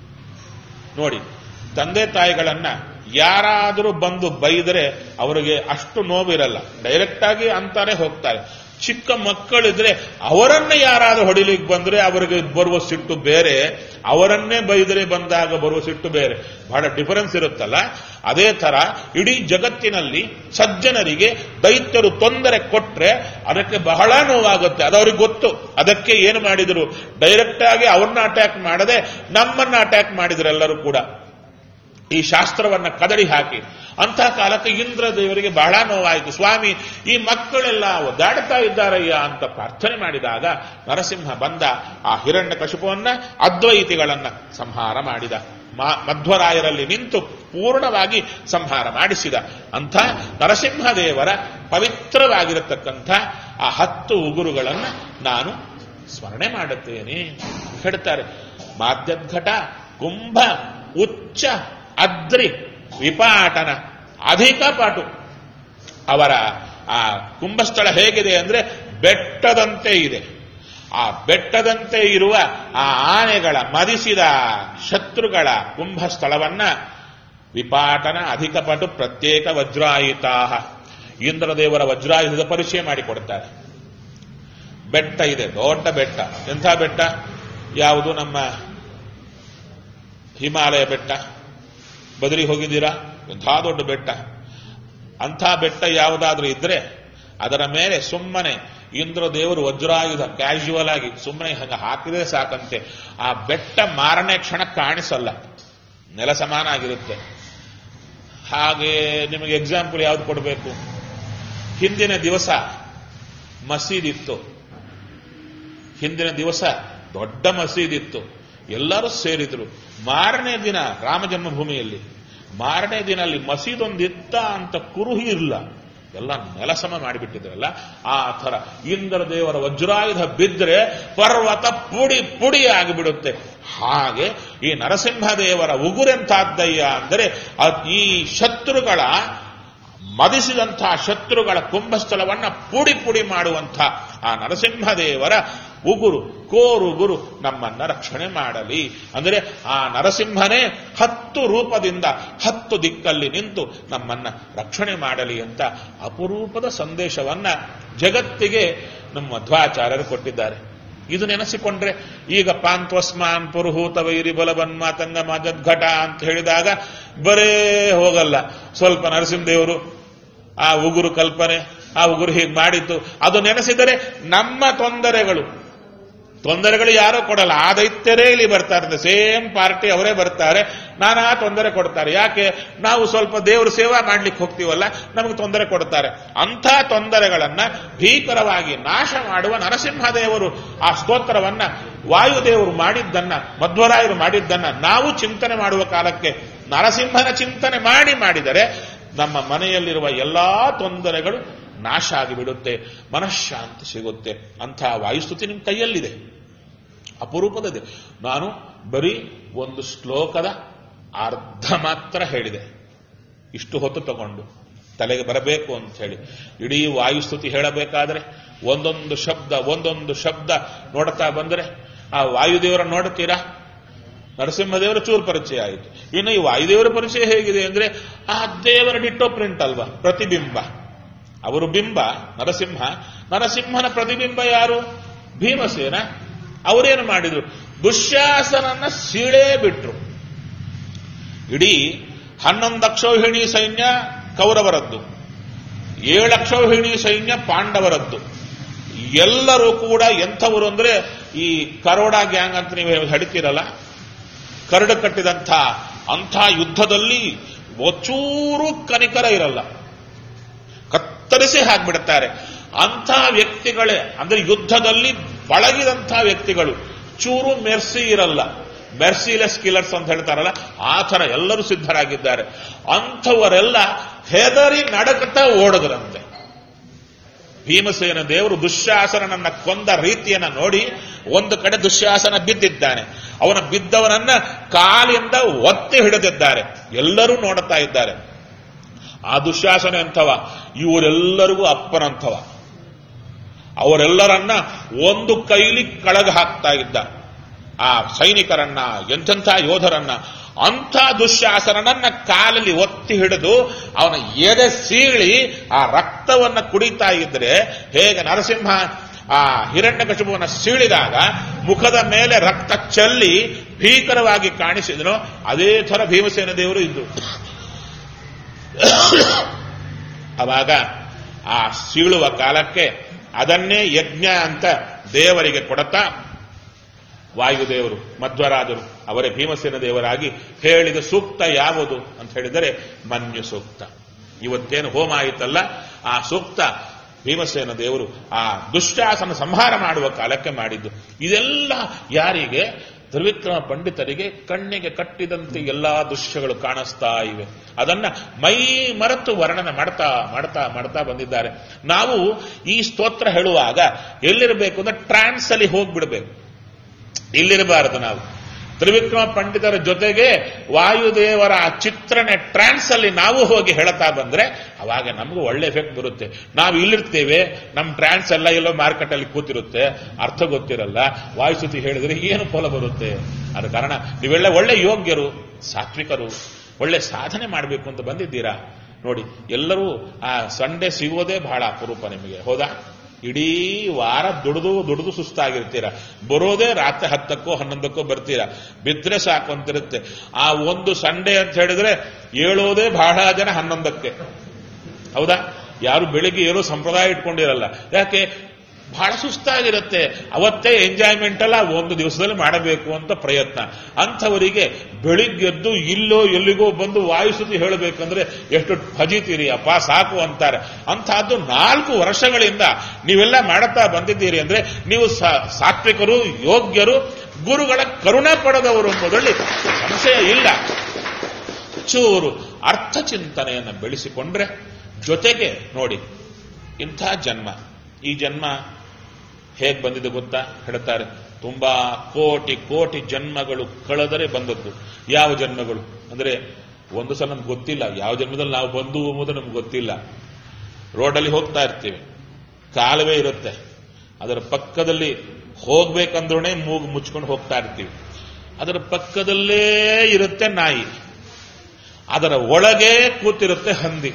ನೋಡಿ ತಂದೆ ತಾಯಿಗಳನ್ನ ಯಾರಾದರೂ ಬಂದು ಬೈದರೆ ಅವರಿಗೆ ಅಷ್ಟು ನೋವಿರಲ್ಲ ಡೈರೆಕ್ಟ್ ಆಗಿ ಅಂತಾನೆ ಹೋಗ್ತಾರೆ ಚಿಕ್ಕ ಮಕ್ಕಳಿದ್ರೆ ಅವರನ್ನೇ ಯಾರಾದರೂ ಹೊಡಿಲಿಕ್ಕೆ ಬಂದ್ರೆ ಅವರಿಗೆ ಬರುವ ಸಿಟ್ಟು ಬೇರೆ ಅವರನ್ನೇ ಬೈದರೆ ಬಂದಾಗ ಬರುವ ಸಿಟ್ಟು ಬೇರೆ ಬಹಳ ಡಿಫರೆನ್ಸ್ ಇರುತ್ತಲ್ಲ ಅದೇ ತರ ಇಡೀ ಜಗತ್ತಿನಲ್ಲಿ ಸಜ್ಜನರಿಗೆ ದೈತ್ಯರು ತೊಂದರೆ ಕೊಟ್ರೆ ಅದಕ್ಕೆ ಬಹಳ ನೋವಾಗುತ್ತೆ ಅದು ಅವ್ರಿಗೆ ಗೊತ್ತು ಅದಕ್ಕೆ ಏನು ಮಾಡಿದರು ಡೈರೆಕ್ಟ್ ಆಗಿ ಅವ್ರನ್ನ ಅಟ್ಯಾಕ್ ಮಾಡದೆ ನಮ್ಮನ್ನ ಅಟ್ಯಾಕ್ ಮಾಡಿದ್ರು ಎಲ್ಲರೂ ಕೂಡ ಈ ಶಾಸ್ತ್ರವನ್ನ ಕದಡಿ ಹಾಕಿ ಅಂಥ ಕಾಲಕ್ಕೆ ಇಂದ್ರ ದೇವರಿಗೆ ಬಹಳ ನೋವಾಯಿತು ಸ್ವಾಮಿ ಈ ಮಕ್ಕಳೆಲ್ಲ ಒದ್ದಾಡ್ತಾ ಇದ್ದಾರಯ್ಯ ಅಂತ ಪ್ರಾರ್ಥನೆ ಮಾಡಿದಾಗ ನರಸಿಂಹ ಬಂದ ಆ ಹಿರಣ್ಯ ಕಶುಪವನ್ನ ಅದ್ವೈತಿಗಳನ್ನ ಸಂಹಾರ ಮಾಡಿದ ಮಧ್ವರಾಯರಲ್ಲಿ ನಿಂತು ಪೂರ್ಣವಾಗಿ ಸಂಹಾರ ಮಾಡಿಸಿದ ಅಂಥ ನರಸಿಂಹದೇವರ ಪವಿತ್ರವಾಗಿರತಕ್ಕಂಥ ಆ ಹತ್ತು ಉಗುರುಗಳನ್ನ ನಾನು ಸ್ಮರಣೆ ಮಾಡುತ್ತೇನೆ ಹೇಳ್ತಾರೆ ಮಾಧ್ಯದ್ಘಟ ಕುಂಭ ಉಚ್ಚ ಅದ್ರಿ ವಿಪಾಟನ ಅಧಿಕ ಪಾಟು ಅವರ ಆ ಕುಂಭಸ್ಥಳ ಹೇಗಿದೆ ಅಂದ್ರೆ ಬೆಟ್ಟದಂತೆ ಇದೆ ಆ ಬೆಟ್ಟದಂತೆ ಇರುವ ಆ ಆನೆಗಳ ಮದಿಸಿದ ಶತ್ರುಗಳ ಕುಂಭಸ್ಥಳವನ್ನ ವಿಪಾಟನ ಅಧಿಕ ಪಟು ಪ್ರತ್ಯೇಕ ವಜ್ರಾಯುತಾ ಇಂದ್ರದೇವರ ವಜ್ರಾಯುಧದ ಪರಿಚಯ ಮಾಡಿಕೊಡ್ತಾರೆ ಬೆಟ್ಟ ಇದೆ ದೊಡ್ಡ ಬೆಟ್ಟ ಎಂಥ ಬೆಟ್ಟ ಯಾವುದು ನಮ್ಮ ಹಿಮಾಲಯ ಬೆಟ್ಟ ಬದರಿ ಹೋಗಿದ್ದೀರಾ ಎಂಥ ದೊಡ್ಡ ಬೆಟ್ಟ ಅಂಥ ಬೆಟ್ಟ ಯಾವುದಾದ್ರೂ ಇದ್ರೆ ಅದರ ಮೇಲೆ ಸುಮ್ಮನೆ ಇಂದ್ರ ದೇವರು ವಜ್ರಾಯುಧ ಕ್ಯಾಶುವಲ್ ಆಗಿ ಸುಮ್ಮನೆ ಹಂಗ ಹಾಕಿದ್ರೆ ಸಾಕಂತೆ ಆ ಬೆಟ್ಟ ಮಾರನೇ ಕ್ಷಣ ಕಾಣಿಸಲ್ಲ ನೆಲ ಸಮಾನ ಆಗಿರುತ್ತೆ ಹಾಗೆ ನಿಮಗೆ ಎಕ್ಸಾಂಪಲ್ ಯಾವ್ದು ಕೊಡಬೇಕು ಹಿಂದಿನ ದಿವಸ ಮಸೀದಿತ್ತು ಹಿಂದಿನ ದಿವಸ ದೊಡ್ಡ ಮಸೀದಿತ್ತು ಎಲ್ಲರೂ ಸೇರಿದ್ರು ಮಾರನೇ ದಿನ ರಾಮ ಜನ್ಮಭೂಮಿಯಲ್ಲಿ ಮಾರನೇ ದಿನ ಅಲ್ಲಿ ಮಸೀದೊಂದಿತ್ತ ಅಂತ ಕುರುಹಿ ಇಲ್ಲ ಎಲ್ಲ ನೆಲಸಮ ಮಾಡಿಬಿಟ್ಟಿದ್ರಲ್ಲ ಆ ಥರ ಇಂದ್ರ ದೇವರ ವಜ್ರಾಯುಧ ಬಿದ್ದರೆ ಪರ್ವತ ಪುಡಿ ಪುಡಿ ಆಗಿಬಿಡುತ್ತೆ ಹಾಗೆ ಈ ನರಸಿಂಹದೇವರ ಉಗುರೆಂತಾದ್ದಯ್ಯ ಅಂದರೆ ಈ ಶತ್ರುಗಳ ಮದಿಸಿದಂತಹ ಶತ್ರುಗಳ ಕುಂಭಸ್ಥಳವನ್ನ ಪುಡಿ ಪುಡಿ ಮಾಡುವಂಥ ಆ ನರಸಿಂಹದೇವರ ಉಗುರು ಕೋರುಗುರು ನಮ್ಮನ್ನ ರಕ್ಷಣೆ ಮಾಡಲಿ ಅಂದರೆ ಆ ನರಸಿಂಹನೇ ಹತ್ತು ರೂಪದಿಂದ ಹತ್ತು ದಿಕ್ಕಲ್ಲಿ ನಿಂತು ನಮ್ಮನ್ನ ರಕ್ಷಣೆ ಮಾಡಲಿ ಅಂತ ಅಪರೂಪದ ಸಂದೇಶವನ್ನ ಜಗತ್ತಿಗೆ ನಮ್ಮ ಮಧ್ವಾಚಾರ್ಯರು ಕೊಟ್ಟಿದ್ದಾರೆ ಇದು ನೆನೆಸಿಕೊಂಡ್ರೆ ಈಗ ಪಾಂತ್ವಸ್ಮಾನ್ ಪುರುಹೂತ ವೈರಿ ಬಲವನ್ಮಾತಂಗ ಮದದ್ಘಟ ಅಂತ ಹೇಳಿದಾಗ ಬರೇ ಹೋಗಲ್ಲ ಸ್ವಲ್ಪ ನರಸಿಂಹದೇವರು ಆ ಉಗುರು ಕಲ್ಪನೆ ಆ ಉಗುರು ಹೀಗೆ ಮಾಡಿದ್ದು ಅದು ನೆನೆಸಿದರೆ ನಮ್ಮ ತೊಂದರೆಗಳು ತೊಂದರೆಗಳು ಯಾರೋ ಕೊಡಲ್ಲ ಆ ದೈತ್ಯರೇ ಇಲ್ಲಿ ಬರ್ತಾರೆ ಸೇಮ್ ಪಾರ್ಟಿ ಅವರೇ ಬರ್ತಾರೆ ನಾನಾ ತೊಂದರೆ ಕೊಡ್ತಾರೆ ಯಾಕೆ ನಾವು ಸ್ವಲ್ಪ ದೇವರು ಸೇವಾ ಮಾಡ್ಲಿಕ್ಕೆ ಹೋಗ್ತೀವಲ್ಲ ನಮಗೆ ತೊಂದರೆ ಕೊಡ್ತಾರೆ ಅಂಥ ತೊಂದರೆಗಳನ್ನ ಭೀಕರವಾಗಿ ನಾಶ ಮಾಡುವ ನರಸಿಂಹದೇವರು ಆ ಸ್ತೋತ್ರವನ್ನ ವಾಯುದೇವರು ಮಾಡಿದ್ದನ್ನ ಮಧ್ವರಾಯರು ಮಾಡಿದ್ದನ್ನ ನಾವು ಚಿಂತನೆ ಮಾಡುವ ಕಾಲಕ್ಕೆ ನರಸಿಂಹನ ಚಿಂತನೆ ಮಾಡಿ ಮಾಡಿದರೆ ನಮ್ಮ ಮನೆಯಲ್ಲಿರುವ ಎಲ್ಲಾ ತೊಂದರೆಗಳು ನಾಶ ಆಗಿಬಿಡುತ್ತೆ ಮನಃಶಾಂತಿ ಸಿಗುತ್ತೆ ಅಂಥ ವಾಯುಸ್ತುತಿ ನಿಮ್ಮ ಕೈಯಲ್ಲಿದೆ ಅಪರೂಪದದೆ ನಾನು ಬರೀ ಒಂದು ಶ್ಲೋಕದ ಅರ್ಧ ಮಾತ್ರ ಹೇಳಿದೆ ಇಷ್ಟು ಹೊತ್ತು ತಗೊಂಡು ತಲೆಗೆ ಬರಬೇಕು ಅಂತ ಹೇಳಿ ಇಡೀ ವಾಯುಸ್ತುತಿ ಹೇಳಬೇಕಾದ್ರೆ ಒಂದೊಂದು ಶಬ್ದ ಒಂದೊಂದು ಶಬ್ದ ನೋಡ್ತಾ ಬಂದರೆ ಆ ವಾಯುದೇವರ ನೋಡ್ತೀರಾ ನರಸಿಂಹದೇವರ ಚೂರು ಪರಿಚಯ ಆಯಿತು ಇನ್ನು ಈ ವಾಯುದೇವರ ಪರಿಚಯ ಹೇಗಿದೆ ಅಂದ್ರೆ ಆ ದೇವರ ಡಿಟ್ಟೋ ಪ್ರಿಂಟ್ ಅಲ್ವಾ ಪ್ರತಿಬಿಂಬ ಅವರು ಬಿಂಬ ನರಸಿಂಹ ನರಸಿಂಹನ ಪ್ರತಿಬಿಂಬ ಯಾರು ಭೀಮಸೇನ ಅವರೇನು ಮಾಡಿದ್ರು ದುಶ್ಯಾಸನನ್ನ ಸೀಳೇ ಬಿಟ್ರು ಇಡೀ ಹನ್ನೊಂದು ಅಕ್ಷೌಹಿಣಿ ಸೈನ್ಯ ಕೌರವರದ್ದು ಏಳು ಅಕ್ಷೌಹಿಣಿ ಸೈನ್ಯ ಪಾಂಡವರದ್ದು ಎಲ್ಲರೂ ಕೂಡ ಎಂಥವರು ಅಂದ್ರೆ ಈ ಕರೋಡ ಗ್ಯಾಂಗ್ ಅಂತ ನೀವು ಹಿಡಿತೀರಲ್ಲ ಕರಡು ಕಟ್ಟಿದಂಥ ಅಂಥ ಯುದ್ಧದಲ್ಲಿ ಒಚೂರು ಕನಿಕರ ಇರಲ್ಲ ಕತ್ತರಿಸಿ ಹಾಕ್ಬಿಡುತ್ತಾರೆ ಅಂಥ ವ್ಯಕ್ತಿಗಳೇ ಅಂದ್ರೆ ಯುದ್ಧದಲ್ಲಿ ಬಳಗಿದಂಥ ವ್ಯಕ್ತಿಗಳು ಚೂರು ಮೆರ್ಸಿ ಇರಲ್ಲ ಮೆರ್ಸಿಲೆಸ್ ಕಿಲ್ಲರ್ಸ್ ಅಂತ ಹೇಳ್ತಾರಲ್ಲ ಆ ಥರ ಎಲ್ಲರೂ ಸಿದ್ಧರಾಗಿದ್ದಾರೆ ಅಂಥವರೆಲ್ಲ ಹೆದರಿ ನಡಕತ ಓಡದ್ರಂತೆ ಭೀಮಸೇನ ದೇವರು ದುಶ್ಯಾಸನನನ್ನ ಕೊಂದ ರೀತಿಯನ್ನ ನೋಡಿ ಒಂದು ಕಡೆ ದುಶ್ಯಾಸನ ಬಿದ್ದಿದ್ದಾನೆ ಅವನ ಬಿದ್ದವನನ್ನ ಕಾಲಿಂದ ಒತ್ತಿ ಹಿಡಿದಿದ್ದಾರೆ ಎಲ್ಲರೂ ನೋಡುತ್ತಾ ಇದ್ದಾರೆ ಆ ದುಶ್ಯಾಸನ ಎಂಥವ ಇವರೆಲ್ಲರಿಗೂ ಅಪ್ಪನಂಥವ ಅವರೆಲ್ಲರನ್ನ ಒಂದು ಕೈಲಿ ಕಳಗ ಹಾಕ್ತಾ ಇದ್ದ ಆ ಸೈನಿಕರನ್ನ ಎಂಥೆಂಥ ಯೋಧರನ್ನ ಅಂಥ ದುಶ್ಯಾಸನನನ್ನ ಕಾಲಲ್ಲಿ ಒತ್ತಿ ಹಿಡಿದು ಅವನ ಎದೆ ಸೀಳಿ ಆ ರಕ್ತವನ್ನ ಕುಡಿತಾ ಇದ್ರೆ ಹೇಗೆ ನರಸಿಂಹ ಆ ಹಿರಣ್ಯಕಶುಪುವನ್ನ ಸೀಳಿದಾಗ ಮುಖದ ಮೇಲೆ ರಕ್ತ ಚೆಲ್ಲಿ ಭೀಕರವಾಗಿ ಕಾಣಿಸಿದನು ಅದೇ ಥರ ಭೀಮಸೇನ ದೇವರು ಇದ್ದು ಅವಾಗ ಆ ಸೀಳುವ ಕಾಲಕ್ಕೆ ಅದನ್ನೇ ಯಜ್ಞ ಅಂತ ದೇವರಿಗೆ ಕೊಡತಾ ವಾಯುದೇವರು ಮಧ್ವರಾದರು ಅವರೇ ಭೀಮಸೇನ ದೇವರಾಗಿ ಹೇಳಿದ ಸೂಕ್ತ ಯಾವುದು ಅಂತ ಹೇಳಿದರೆ ಮನ್ಯು ಸೂಕ್ತ ಇವತ್ತೇನು ಹೋಮ ಆಯಿತಲ್ಲ ಆ ಸೂಕ್ತ ಭೀಮಸೇನ ದೇವರು ಆ ದುಶ್ಯಾಸನ ಸಂಹಾರ ಮಾಡುವ ಕಾಲಕ್ಕೆ ಮಾಡಿದ್ದು ಇದೆಲ್ಲ ಯಾರಿಗೆ ತ್ರಿವಿಕ್ರಮ ಪಂಡಿತರಿಗೆ ಕಣ್ಣಿಗೆ ಕಟ್ಟಿದಂತೆ ಎಲ್ಲಾ ದೃಶ್ಯಗಳು ಕಾಣಿಸ್ತಾ ಇವೆ ಅದನ್ನ ಮೈ ಮರೆತು ವರ್ಣನೆ ಮಾಡ್ತಾ ಮಾಡ್ತಾ ಮಾಡ್ತಾ ಬಂದಿದ್ದಾರೆ ನಾವು ಈ ಸ್ತೋತ್ರ ಹೇಳುವಾಗ ಎಲ್ಲಿರಬೇಕು ಅಂದ್ರೆ ಟ್ರಾನ್ಸ್ ಅಲ್ಲಿ ಹೋಗ್ಬಿಡ್ಬೇಕು ಇಲ್ಲಿರಬಾರದು ನಾವು ತ್ರಿವಿಕ್ರಮ ಪಂಡಿತರ ಜೊತೆಗೆ ವಾಯುದೇವರ ಆ ಚಿತ್ರಣ ಟ್ರಾನ್ಸ್ ಅಲ್ಲಿ ನಾವು ಹೋಗಿ ಹೇಳ್ತಾ ಬಂದ್ರೆ ಅವಾಗ ನಮಗೂ ಒಳ್ಳೆ ಎಫೆಕ್ಟ್ ಬರುತ್ತೆ ನಾವು ಇಲ್ಲಿರ್ತೇವೆ ನಮ್ಮ ಟ್ರಾನ್ಸ್ ಎಲ್ಲ ಎಲ್ಲೋ ಮಾರ್ಕೆಟ್ ಅಲ್ಲಿ ಕೂತಿರುತ್ತೆ ಅರ್ಥ ಗೊತ್ತಿರಲ್ಲ ವಾಯುಸ್ತುತಿ ಹೇಳಿದ್ರೆ ಏನು ಫಲ ಬರುತ್ತೆ ಅದ ಕಾರಣ ನೀವೆಲ್ಲ ಒಳ್ಳೆ ಯೋಗ್ಯರು ಸಾತ್ವಿಕರು ಒಳ್ಳೆ ಸಾಧನೆ ಮಾಡಬೇಕು ಅಂತ ಬಂದಿದ್ದೀರಾ ನೋಡಿ ಎಲ್ಲರೂ ಆ ಸಂಡೆ ಸಿಗೋದೇ ಬಹಳ ಅಪರೂಪ ನಿಮಗೆ ಹೌದಾ ಇಡೀ ವಾರ ದುಡಿದು ದುಡಿದು ಸುಸ್ತಾಗಿರ್ತೀರ ಬರೋದೇ ರಾತ್ರಿ ಹತ್ತಕ್ಕೋ ಹನ್ನೊಂದಕ್ಕೋ ಬರ್ತೀರಾ ಬಿದ್ರೆ ಸಾಕು ಅಂತಿರುತ್ತೆ ಆ ಒಂದು ಸಂಡೇ ಅಂತ ಹೇಳಿದ್ರೆ ಏಳೋದೇ ಬಹಳ ಜನ ಹನ್ನೊಂದಕ್ಕೆ ಹೌದಾ ಯಾರು ಬೆಳಿಗ್ಗೆ ಏನೋ ಸಂಪ್ರದಾಯ ಇಟ್ಕೊಂಡಿರಲ್ಲ ಯಾಕೆ ಬಹಳ ಸುಸ್ತಾಗಿರುತ್ತೆ ಅವತ್ತೇ ಎಂಜಾಯ್ಮೆಂಟ್ ಅಲ್ಲ ಒಂದು ದಿವಸದಲ್ಲಿ ಮಾಡಬೇಕು ಅಂತ ಪ್ರಯತ್ನ ಅಂಥವರಿಗೆ ಬೆಳಿಗ್ಗೆದ್ದು ಇಲ್ಲೋ ಎಲ್ಲಿಗೋ ಬಂದು ವಾಯುಸುತಿ ಹೇಳಬೇಕಂದ್ರೆ ಎಷ್ಟು ಫಜಿತೀರಿ ಅಪ್ಪ ಸಾಕು ಅಂತಾರೆ ಅಂತಹದ್ದು ನಾಲ್ಕು ವರ್ಷಗಳಿಂದ ನೀವೆಲ್ಲ ಮಾಡುತ್ತಾ ಬಂದಿದ್ದೀರಿ ಅಂದ್ರೆ ನೀವು ಸಾತ್ವಿಕರು ಯೋಗ್ಯರು ಗುರುಗಳ ಕರುಣೆ ಪಡೆದವರು ಎಂಬುದರಲ್ಲಿ ಸಂಶಯ ಇಲ್ಲ ಚೂರು ಅರ್ಥ ಚಿಂತನೆಯನ್ನು ಬೆಳೆಸಿಕೊಂಡ್ರೆ ಜೊತೆಗೆ ನೋಡಿ ಇಂಥ ಜನ್ಮ ಈ ಜನ್ಮ ಹೇಗೆ ಬಂದಿದೆ ಗೊತ್ತಾ ಹೇಳ್ತಾರೆ ತುಂಬಾ ಕೋಟಿ ಕೋಟಿ ಜನ್ಮಗಳು ಕಳೆದರೆ ಬಂದದ್ದು ಯಾವ ಜನ್ಮಗಳು ಅಂದ್ರೆ ಒಂದು ಸಲ ನಮ್ಗೆ ಗೊತ್ತಿಲ್ಲ ಯಾವ ಜನ್ಮದಲ್ಲಿ ನಾವು ಬಂದು ಎಂಬುದು ನಮ್ಗೆ ಗೊತ್ತಿಲ್ಲ ರೋಡಲ್ಲಿ ಹೋಗ್ತಾ ಇರ್ತೀವಿ ಕಾಲುವೆ ಇರುತ್ತೆ ಅದರ ಪಕ್ಕದಲ್ಲಿ ಹೋಗ್ಬೇಕಂದ್ರೂ ಮೂಗು ಮುಚ್ಕೊಂಡು ಹೋಗ್ತಾ ಇರ್ತೀವಿ ಅದರ ಪಕ್ಕದಲ್ಲೇ ಇರುತ್ತೆ ನಾಯಿ ಅದರ ಒಳಗೆ ಕೂತಿರುತ್ತೆ ಹಂದಿ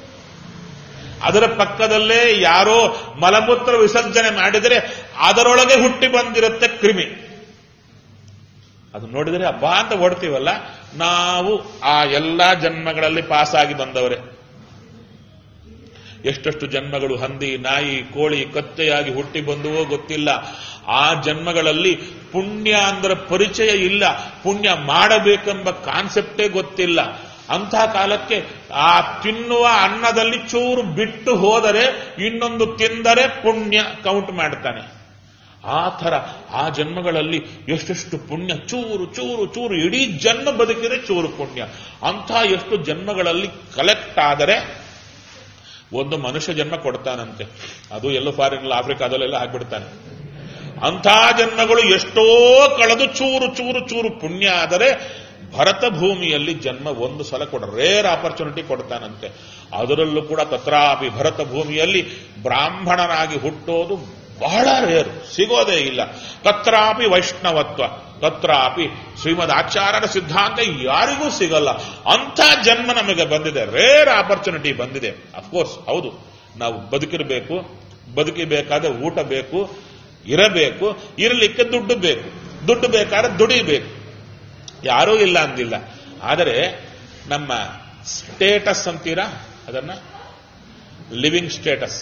ಅದರ ಪಕ್ಕದಲ್ಲೇ ಯಾರೋ ಮಲಮೂತ್ರ ವಿಸರ್ಜನೆ ಮಾಡಿದರೆ ಅದರೊಳಗೆ ಹುಟ್ಟಿ ಬಂದಿರುತ್ತೆ ಕ್ರಿಮಿ ಅದು ನೋಡಿದರೆ ಹಬ್ಬ ಅಂತ ಓಡ್ತೀವಲ್ಲ ನಾವು ಆ ಎಲ್ಲಾ ಜನ್ಮಗಳಲ್ಲಿ ಪಾಸಾಗಿ ಬಂದವರೇ ಎಷ್ಟೆಷ್ಟು ಜನ್ಮಗಳು ಹಂದಿ ನಾಯಿ ಕೋಳಿ ಕತ್ತೆಯಾಗಿ ಹುಟ್ಟಿ ಬಂದುವೋ ಗೊತ್ತಿಲ್ಲ ಆ ಜನ್ಮಗಳಲ್ಲಿ ಪುಣ್ಯ ಅಂದ್ರೆ ಪರಿಚಯ ಇಲ್ಲ ಪುಣ್ಯ ಮಾಡಬೇಕೆಂಬ ಕಾನ್ಸೆಪ್ಟೇ ಗೊತ್ತಿಲ್ಲ ಅಂಥ ಕಾಲಕ್ಕೆ ಆ ತಿನ್ನುವ ಅನ್ನದಲ್ಲಿ ಚೂರು ಬಿಟ್ಟು ಹೋದರೆ ಇನ್ನೊಂದು ತಿಂದರೆ ಪುಣ್ಯ ಕೌಂಟ್ ಮಾಡ್ತಾನೆ ಆ ಥರ ಆ ಜನ್ಮಗಳಲ್ಲಿ ಎಷ್ಟೆಷ್ಟು ಪುಣ್ಯ ಚೂರು ಚೂರು ಚೂರು ಇಡೀ ಜನ್ಮ ಬದುಕಿದ್ರೆ ಚೂರು ಪುಣ್ಯ ಅಂಥ ಎಷ್ಟು ಜನ್ಮಗಳಲ್ಲಿ ಕಲೆಕ್ಟ್ ಆದರೆ ಒಂದು ಮನುಷ್ಯ ಜನ್ಮ ಕೊಡ್ತಾನಂತೆ ಅದು ಎಲ್ಲೋ ಫಾರಿನ್ ಆಫ್ರಿಕಾದಲ್ಲೆಲ್ಲ ಆಗ್ಬಿಡ್ತಾನೆ ಅಂಥ ಜನ್ಮಗಳು ಎಷ್ಟೋ ಕಳೆದು ಚೂರು ಚೂರು ಚೂರು ಪುಣ್ಯ ಆದರೆ ಭರತ ಭೂಮಿಯಲ್ಲಿ ಜನ್ಮ ಒಂದು ಸಲ ಕೊಡ ರೇರ್ ಆಪರ್ಚುನಿಟಿ ಕೊಡ್ತಾನಂತೆ ಅದರಲ್ಲೂ ಕೂಡ ತತ್ರಾಪಿ ಭರತ ಭೂಮಿಯಲ್ಲಿ ಬ್ರಾಹ್ಮಣನಾಗಿ ಹುಟ್ಟೋದು ಬಹಳ ರೇರು ಸಿಗೋದೇ ಇಲ್ಲ ತತ್ರಾಪಿ ವೈಷ್ಣವತ್ವ ತತ್ರಾಪಿ ಶ್ರೀಮದ್ ಆಚಾರ್ಯರ ಸಿದ್ಧಾಂತ ಯಾರಿಗೂ ಸಿಗಲ್ಲ ಅಂಥ ಜನ್ಮ ನಮಗೆ ಬಂದಿದೆ ರೇರ್ ಆಪರ್ಚುನಿಟಿ ಬಂದಿದೆ ಅಫ್ಕೋರ್ಸ್ ಹೌದು ನಾವು ಬದುಕಿರಬೇಕು ಬದುಕಿಬೇಕಾದ್ರೆ ಊಟ ಬೇಕು ಇರಬೇಕು ಇರಲಿಕ್ಕೆ ದುಡ್ಡು ಬೇಕು ದುಡ್ಡು ಬೇಕಾದ್ರೆ ದುಡಿಬೇಕು ಯಾರೂ ಇಲ್ಲ ಅಂದಿಲ್ಲ ಆದರೆ ನಮ್ಮ ಸ್ಟೇಟಸ್ ಅಂತೀರಾ ಅದನ್ನ ಲಿವಿಂಗ್ ಸ್ಟೇಟಸ್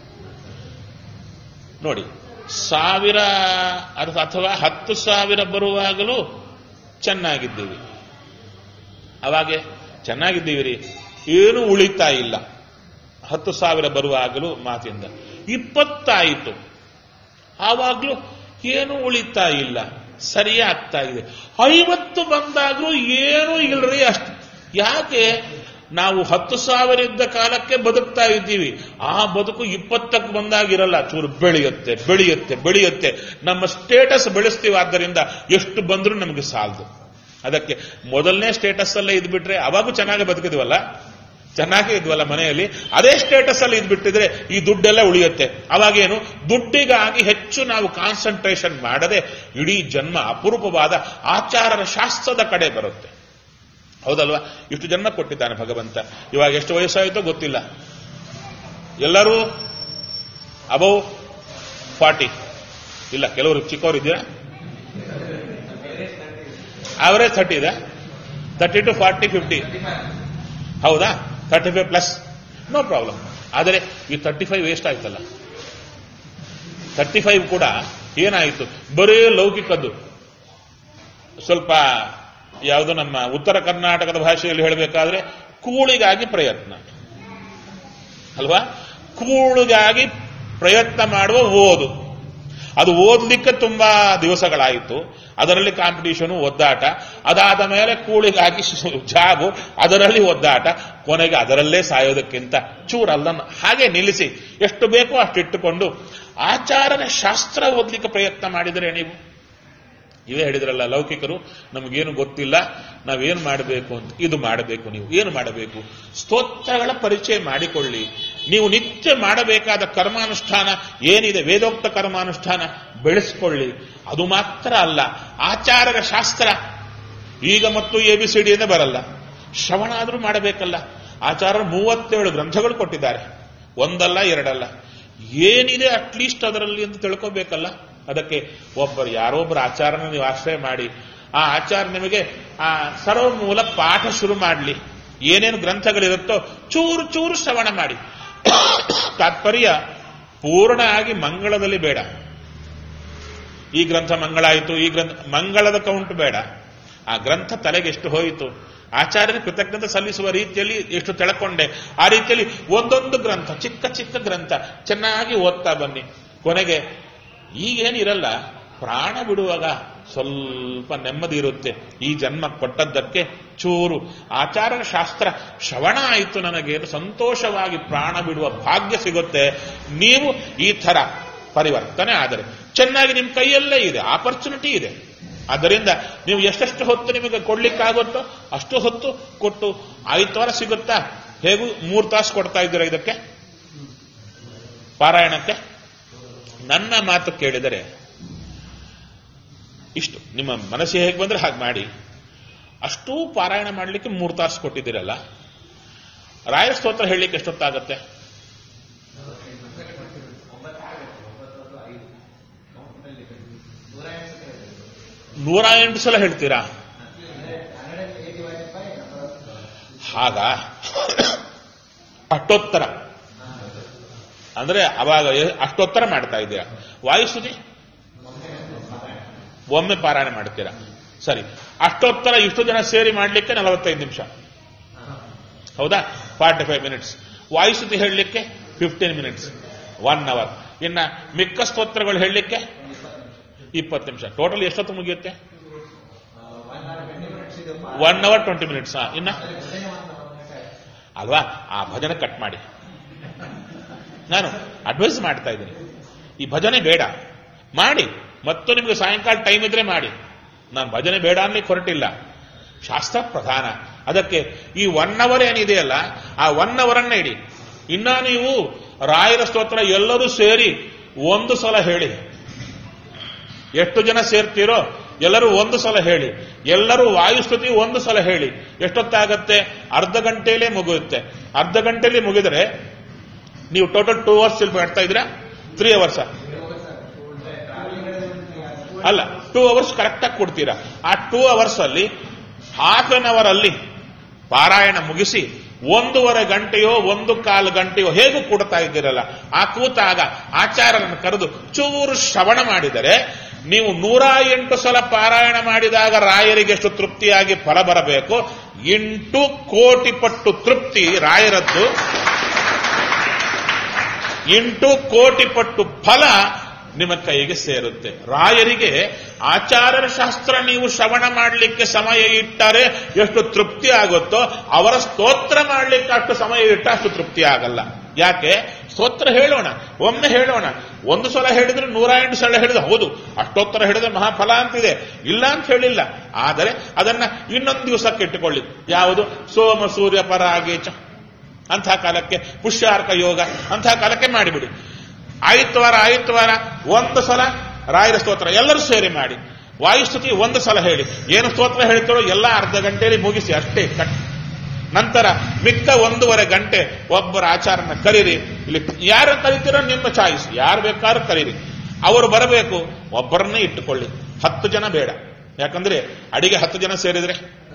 ನೋಡಿ ಸಾವಿರ ಅಥ- ಅಥವಾ ಹತ್ತು ಸಾವಿರ ಬರುವಾಗಲೂ ಚೆನ್ನಾಗಿದ್ದೀವಿ ಅವಾಗೆ ಚೆನ್ನಾಗಿದ್ದೀವಿ ರೀ ಏನು ಉಳಿತಾ ಇಲ್ಲ ಹತ್ತು ಸಾವಿರ ಬರುವಾಗಲೂ ಮಾತಿಂದ ಇಪ್ಪತ್ತಾಯಿತು ಆವಾಗ್ಲೂ ಏನು ಉಳಿತಾ ಇಲ್ಲ ಸರಿ ಆಗ್ತಾ ಇದೆ ಐವತ್ತು ಬಂದಾಗ್ಲೂ ಏನು ಇಲ್ರಿ ಅಷ್ಟು ಯಾಕೆ ನಾವು ಹತ್ತು ಸಾವಿರ ಇದ್ದ ಕಾಲಕ್ಕೆ ಬದುಕ್ತಾ ಇದ್ದೀವಿ ಆ ಬದುಕು ಇಪ್ಪತ್ತಕ್ಕೆ ಬಂದಾಗಿರಲ್ಲ ಚೂರು ಬೆಳೆಯುತ್ತೆ ಬೆಳೆಯುತ್ತೆ ಬೆಳೆಯುತ್ತೆ ನಮ್ಮ ಸ್ಟೇಟಸ್ ಬೆಳೆಸ್ತೀವಿ ಆದ್ದರಿಂದ ಎಷ್ಟು ಬಂದ್ರೂ ನಮಗೆ ಸಾಲದು ಅದಕ್ಕೆ ಮೊದಲನೇ ಸ್ಟೇಟಸ್ ಅಲ್ಲೇ ಇದ್ಬಿಟ್ರೆ ಅವಾಗೂ ಚೆನ್ನಾಗಿ ಬದುಕಿದ್ವಲ್ಲ ಚೆನ್ನಾಗೇ ಇದ್ವಲ್ಲ ಮನೆಯಲ್ಲಿ ಅದೇ ಸ್ಟೇಟಸ್ ಅಲ್ಲಿ ಇದ್ಬಿಟ್ಟಿದ್ರೆ ಈ ದುಡ್ಡೆಲ್ಲ ಉಳಿಯುತ್ತೆ ಅವಾಗೇನು ದುಡ್ಡಿಗಾಗಿ ಹೆಚ್ಚು ನಾವು ಕಾನ್ಸಂಟ್ರೇಷನ್ ಮಾಡದೆ ಇಡೀ ಜನ್ಮ ಅಪರೂಪವಾದ ಆಚಾರರ ಶಾಸ್ತ್ರದ ಕಡೆ ಬರುತ್ತೆ ಹೌದಲ್ವಾ ಇಷ್ಟು ಜನ್ಮ ಕೊಟ್ಟಿದ್ದಾನೆ ಭಗವಂತ ಇವಾಗ ಎಷ್ಟು ವಯಸ್ಸಾಯಿತೋ ಗೊತ್ತಿಲ್ಲ ಎಲ್ಲರೂ ಅಬೌವ್ ಫಾರ್ಟಿ ಇಲ್ಲ ಕೆಲವರು ಚಿಕ್ಕವರು ಇದ್ದೀರಾ ಅವರೇಜ್ ಥರ್ಟಿ ಇದೆ ತರ್ಟಿ ಟು ಫಾರ್ಟಿ ಫಿಫ್ಟಿ ಹೌದಾ thirty five plus no problem ಆದರೆ ಈ ತರ್ಟಿ ಫೈವ್ ವೇಸ್ಟ್ ಆಯ್ತಲ್ಲ ತರ್ಟಿ ಫೈವ್ ಕೂಡ ಏನಾಯಿತು ಬರೀ ಲೌಕಿಕದ್ದು ಸ್ವಲ್ಪ ಯಾವುದು ನಮ್ಮ ಉತ್ತರ ಕರ್ನಾಟಕದ ಭಾಷೆಯಲ್ಲಿ ಹೇಳಬೇಕಾದ್ರೆ ಕೂಳಿಗಾಗಿ ಪ್ರಯತ್ನ ಅಲ್ವಾ ಕೂಳಿಗಾಗಿ ಪ್ರಯತ್ನ ಮಾಡುವ ಓದು ಅದು ಓದಲಿಕ್ಕೆ ತುಂಬಾ ದಿವಸಗಳಾಯಿತು ಅದರಲ್ಲಿ ಕಾಂಪಿಟೇಷನ್ ಒದ್ದಾಟ ಅದಾದ ಮೇಲೆ ಕೂಳಿಗಾಗಿ ಜಾಬು ಅದರಲ್ಲಿ ಒದ್ದಾಟ ಕೊನೆಗೆ ಅದರಲ್ಲೇ ಸಾಯೋದಕ್ಕಿಂತ ಚೂರಲ್ಲನ್ನು ಹಾಗೆ ನಿಲ್ಲಿಸಿ ಎಷ್ಟು ಬೇಕೋ ಅಷ್ಟಿಟ್ಟುಕೊಂಡು ಆಚಾರನ ಶಾಸ್ತ್ರ ಓದಲಿಕ್ಕೆ ಪ್ರಯತ್ನ ಮಾಡಿದರೆ ನೀವು ಇವೇ ಹೇಳಿದ್ರಲ್ಲ ಲೌಕಿಕರು ನಮಗೇನು ಗೊತ್ತಿಲ್ಲ ನಾವೇನು ಮಾಡಬೇಕು ಅಂತ ಇದು ಮಾಡಬೇಕು ನೀವು ಏನು ಮಾಡಬೇಕು ಸ್ತೋತ್ರಗಳ ಪರಿಚಯ ಮಾಡಿಕೊಳ್ಳಿ ನೀವು ನಿತ್ಯ ಮಾಡಬೇಕಾದ ಕರ್ಮಾನುಷ್ಠಾನ ಏನಿದೆ ವೇದೋಕ್ತ ಕರ್ಮಾನುಷ್ಠಾನ ಬೆಳೆಸ್ಕೊಳ್ಳಿ ಅದು ಮಾತ್ರ ಅಲ್ಲ ಆಚಾರರ ಶಾಸ್ತ್ರ ಈಗ ಮತ್ತು ಎ ಬಿ ಸಿ ಡಿ ಬರಲ್ಲ ಶ್ರವಣ ಆದರೂ ಮಾಡಬೇಕಲ್ಲ ಆಚಾರ್ಯರು ಮೂವತ್ತೇಳು ಗ್ರಂಥಗಳು ಕೊಟ್ಟಿದ್ದಾರೆ ಒಂದಲ್ಲ ಎರಡಲ್ಲ ಏನಿದೆ ಅಟ್ಲೀಸ್ಟ್ ಅದರಲ್ಲಿ ಅಂತ ತಿಳ್ಕೋಬೇಕಲ್ಲ ಅದಕ್ಕೆ ಒಬ್ಬರು ಯಾರೊಬ್ಬರು ಆಚಾರನ ನೀವು ಆಶ್ರಯ ಮಾಡಿ ಆ ಆಚಾರ ನಿಮಗೆ ಆ ಸರ್ವಮೂಲ ಪಾಠ ಶುರು ಮಾಡಲಿ ಏನೇನು ಗ್ರಂಥಗಳಿರುತ್ತೋ ಚೂರು ಚೂರು ಶ್ರವಣ ಮಾಡಿ ತಾತ್ಪರ್ಯ ಪೂರ್ಣ ಆಗಿ ಮಂಗಳದಲ್ಲಿ ಬೇಡ ಈ ಗ್ರಂಥ ಮಂಗಳ ಆಯಿತು ಈ ಗ್ರಂಥ ಮಂಗಳದ ಕೌಂಟ್ ಬೇಡ ಆ ಗ್ರಂಥ ತಲೆಗೆ ಎಷ್ಟು ಹೋಯಿತು ಆಚಾರ್ಯನ ಕೃತಜ್ಞತೆ ಸಲ್ಲಿಸುವ ರೀತಿಯಲ್ಲಿ ಎಷ್ಟು ತೆಳಕೊಂಡೆ ಆ ರೀತಿಯಲ್ಲಿ ಒಂದೊಂದು ಗ್ರಂಥ ಚಿಕ್ಕ ಚಿಕ್ಕ ಗ್ರಂಥ ಚೆನ್ನಾಗಿ ಓದ್ತಾ ಬನ್ನಿ ಕೊನೆಗೆ ಈಗೇನಿರಲ್ಲ ಪ್ರಾಣ ಬಿಡುವಾಗ ಸ್ವಲ್ಪ ನೆಮ್ಮದಿ ಇರುತ್ತೆ ಈ ಜನ್ಮ ಕೊಟ್ಟದ್ದಕ್ಕೆ ಚೂರು ಆಚಾರ ಶಾಸ್ತ್ರ ಶ್ರವಣ ಆಯಿತು ನನಗೆ ಸಂತೋಷವಾಗಿ ಪ್ರಾಣ ಬಿಡುವ ಭಾಗ್ಯ ಸಿಗುತ್ತೆ ನೀವು ಈ ಥರ ಪರಿವರ್ತನೆ ಆದರೆ ಚೆನ್ನಾಗಿ ನಿಮ್ಮ ಕೈಯಲ್ಲೇ ಇದೆ ಆಪರ್ಚುನಿಟಿ ಇದೆ ಆದ್ದರಿಂದ ನೀವು ಎಷ್ಟೆಷ್ಟು ಹೊತ್ತು ನಿಮಗೆ ಕೊಡ್ಲಿಕ್ಕಾಗುತ್ತೋ ಅಷ್ಟು ಹೊತ್ತು ಕೊಟ್ಟು ಆಯ್ತವಾರ ಸಿಗುತ್ತಾ ಹೇಗೂ ಮೂರು ತಾಸು ಕೊಡ್ತಾ ಇದ್ದೀರಾ ಇದಕ್ಕೆ ಪಾರಾಯಣಕ್ಕೆ ನನ್ನ ಮಾತು ಕೇಳಿದರೆ ಇಷ್ಟು ನಿಮ್ಮ ಮನಸ್ಸಿಗೆ ಹೇಗೆ ಬಂದ್ರೆ ಹಾಗೆ ಮಾಡಿ ಅಷ್ಟೂ ಪಾರಾಯಣ ಮಾಡಲಿಕ್ಕೆ ಮೂರು ತಾಸು ಕೊಟ್ಟಿದ್ದೀರಲ್ಲ ರಾಯರ ಸ್ತೋತ್ರ ಹೇಳಲಿಕ್ಕೆ ಎಷ್ಟೊತ್ತಾಗತ್ತೆ ನೂರ ಎಂಟು ಸಲ ಹೇಳ್ತೀರಾ ಹಾಗ ಅಷ್ಟೋತ್ತರ ಅಂದ್ರೆ ಅವಾಗ ಎ- ಅಷ್ಟೋತ್ತರ ಮಾಡ್ತಾ ಇದ್ದೀರಾ ವಾಯುಸ್ತುತಿ ಒಮ್ಮೆ ಪಾರಾಯಣ ಮಾಡ್ತೀರಾ ಸರಿ ಅಷ್ಟೋತ್ತರ ಇಷ್ಟು ಜನ ಸೇರಿ ಮಾಡಲಿಕ್ಕೆ ನಲವತ್ತೈದು ನಿಮಿಷ ಹೌದಾ ಫಾರ್ಟಿ ಫೈವ್ ಮಿನಿಟ್ಸ್ ವಾಯುಸ್ತುತಿ ಹೇಳಲಿಕ್ಕೆ ಫಿಫ್ಟೀನ್ ಮಿನಿಟ್ಸ್ ಒನ್ ಅವರ್ ಇನ್ನ ಮಿಕ್ಕ ಸ್ತೋತ್ರಗಳು ಹೇಳಲಿಕ್ಕೆ ಇಪ್ಪತ್ತು ನಿಮಿಷ ಟೋಟಲ್ ಎಷ್ಟೊತ್ತು ಮುಗಿಯುತ್ತೆ ಒನ್ ಅವರ್ ಟ್ವೆಂಟಿ ಮಿನಿಟ್ಸ್ ಇನ್ನ ಅಲ್ವಾ ಆ ಭಜನೆ ಕಟ್ ಮಾಡಿ ನಾನು ಅಡ್ವೈಸ್ ಮಾಡ್ತಾ ಇದ್ದೀನಿ ಈ ಭಜನೆ ಬೇಡ ಮಾಡಿ ಮತ್ತು ನಿಮಗೆ ಸಾಯಂಕಾಲ ಟೈಮ್ ಇದ್ರೆ ಮಾಡಿ ನಾನು ಭಜನೆ ಬೇಡ ಅನ್ಲಿಕ್ಕೆ ಹೊರಟಿಲ್ಲ ಶಾಸ್ತ್ರ ಪ್ರಧಾನ ಅದಕ್ಕೆ ಈ ಒನ್ ಅವರ್ ಏನಿದೆಯಲ್ಲ ಆ ಒನ್ ಅವರ್ ಅನ್ನ ಇಡಿ ಇನ್ನ ನೀವು ರಾಯರ ಸ್ತೋತ್ರ ಎಲ್ಲರೂ ಸೇರಿ ಒಂದು ಸಲ ಹೇಳಿ ಎಷ್ಟು ಜನ ಸೇರ್ತೀರೋ ಎಲ್ಲರೂ ಒಂದು ಸಲ ಹೇಳಿ ಎಲ್ಲರೂ ವಾಯುಸ್ತುತಿ ಒಂದು ಸಲ ಹೇಳಿ ಎಷ್ಟೊತ್ತಾಗತ್ತೆ ಅರ್ಧ ಗಂಟೆಯಲ್ಲೇ ಮುಗಿಯುತ್ತೆ ಅರ್ಧ ಗಂಟೆಯಲ್ಲಿ ಮುಗಿದರೆ ನೀವು ಟೋಟಲ್ ಟೂ ಅವರ್ಸ್ ಇಲ್ಲಿ ಮಾಡ್ತಾ ಇದ್ದೀರಾ ತ್ರೀ ಅವರ್ಸ್ ಅಲ್ಲ ಟೂ ಅವರ್ಸ್ ಕರೆಕ್ಟಾಗಿ ಕೊಡ್ತೀರಾ ಆ ಟೂ ಅವರ್ಸ್ ಅಲ್ಲಿ ಹಾಫ್ ಅನ್ ಅವರ್ ಅಲ್ಲಿ ಪಾರಾಯಣ ಮುಗಿಸಿ ಒಂದೂವರೆ ಗಂಟೆಯೋ ಒಂದು ಕಾಲು ಗಂಟೆಯೋ ಹೇಗೂ ಕೊಡ್ತಾ ಇದ್ದೀರಲ್ಲ ಆ ಕೂತಾಗ ಆಚಾರ್ಯರನ್ನು ಕರೆದು ಚೂರು ಶ್ರವಣ ಮಾಡಿದರೆ ನೀವು ನೂರ ಎಂಟು ಸಲ ಪಾರಾಯಣ ಮಾಡಿದಾಗ ರಾಯರಿಗೆ ಎಷ್ಟು ತೃಪ್ತಿಯಾಗಿ ಫಲ ಬರಬೇಕು ಎಂಟು ಕೋಟಿ ಪಟ್ಟು ತೃಪ್ತಿ ರಾಯರದ್ದು ಎಂಟು ಕೋಟಿ ಪಟ್ಟು ಫಲ ನಿಮ್ಮ ಕೈಗೆ ಸೇರುತ್ತೆ ರಾಯರಿಗೆ ಆಚಾರ್ಯರ ಶಾಸ್ತ್ರ ನೀವು ಶ್ರವಣ ಮಾಡಲಿಕ್ಕೆ ಸಮಯ ಇಟ್ಟರೆ ಎಷ್ಟು ತೃಪ್ತಿ ಆಗುತ್ತೋ ಅವರ ಸ್ತೋತ್ರ ಮಾಡಲಿಕ್ಕೆ ಅಷ್ಟು ಸಮಯ ಇಟ್ಟ ಅಷ್ಟು ತೃಪ್ತಿ ಆಗಲ್ಲ ಯಾಕೆ ಸ್ತೋತ್ರ ಹೇಳೋಣ ಒಮ್ಮೆ ಹೇಳೋಣ ಒಂದು ಸಲ ಹೇಳಿದ್ರೆ ನೂರ ಎಂಟು ಸಲ ಹೇಳಿದ್ರೆ ಹೌದು ಅಷ್ಟೋತ್ತರ ಹೇಳಿದ್ರೆ ಮಹಾಫಲ ಅಂತಿದೆ ಇಲ್ಲ ಅಂತ ಹೇಳಿಲ್ಲ ಆದರೆ ಅದನ್ನ ಇನ್ನೊಂದು ದಿವಸಕ್ಕೆ ಇಟ್ಟುಕೊಳ್ಳಿ ಯಾವುದು ಸೋಮ ಸೂರ್ಯ ಪರಾಗೇಚ ಅಂಥ ಕಾಲಕ್ಕೆ ಪುಷ್ಯಾರ್ಕ ಯೋಗ ಅಂಥ ಕಾಲಕ್ಕೆ ಮಾಡಿಬಿಡಿ ಆಯ್ತವಾರ ಆಯ್ತವಾರ ಒಂದು ಸಲ ರಾಯರ ಸ್ತೋತ್ರ ಎಲ್ಲರೂ ಸೇರಿ ಮಾಡಿ ವಾಯುಸ್ತುತಿ ಒಂದು ಸಲ ಹೇಳಿ ಏನು ಸ್ತೋತ್ರ ಹೇಳ್ತಾರೋ ಎಲ್ಲ ಅರ್ಧ ಗಂಟೆಯಲ್ಲಿ ಮುಗಿಸಿ ಅಷ್ಟೇ ಕಟ್ ನಂತರ ಮಿಕ್ಕ ಒಂದೂವರೆ ಗಂಟೆ ಒಬ್ಬರ ಆಚಾರನ ಕರೀರಿ ಇಲ್ಲಿ ಯಾರು ಕರಿತೀರೋ ನಿಮ್ಮ ಚಾಯ್ಸ್ ಯಾರು ಬೇಕಾದ್ರೂ ಕರೀರಿ ಅವರು ಬರಬೇಕು ಒಬ್ಬರನ್ನೇ ಇಟ್ಟುಕೊಳ್ಳಿ ಹತ್ತು ಜನ ಬೇಡ ಯಾಕಂದ್ರೆ ಅಡಿಗೆ ಹತ್ತು ಜನ ಸೇರಿದ್ರೆ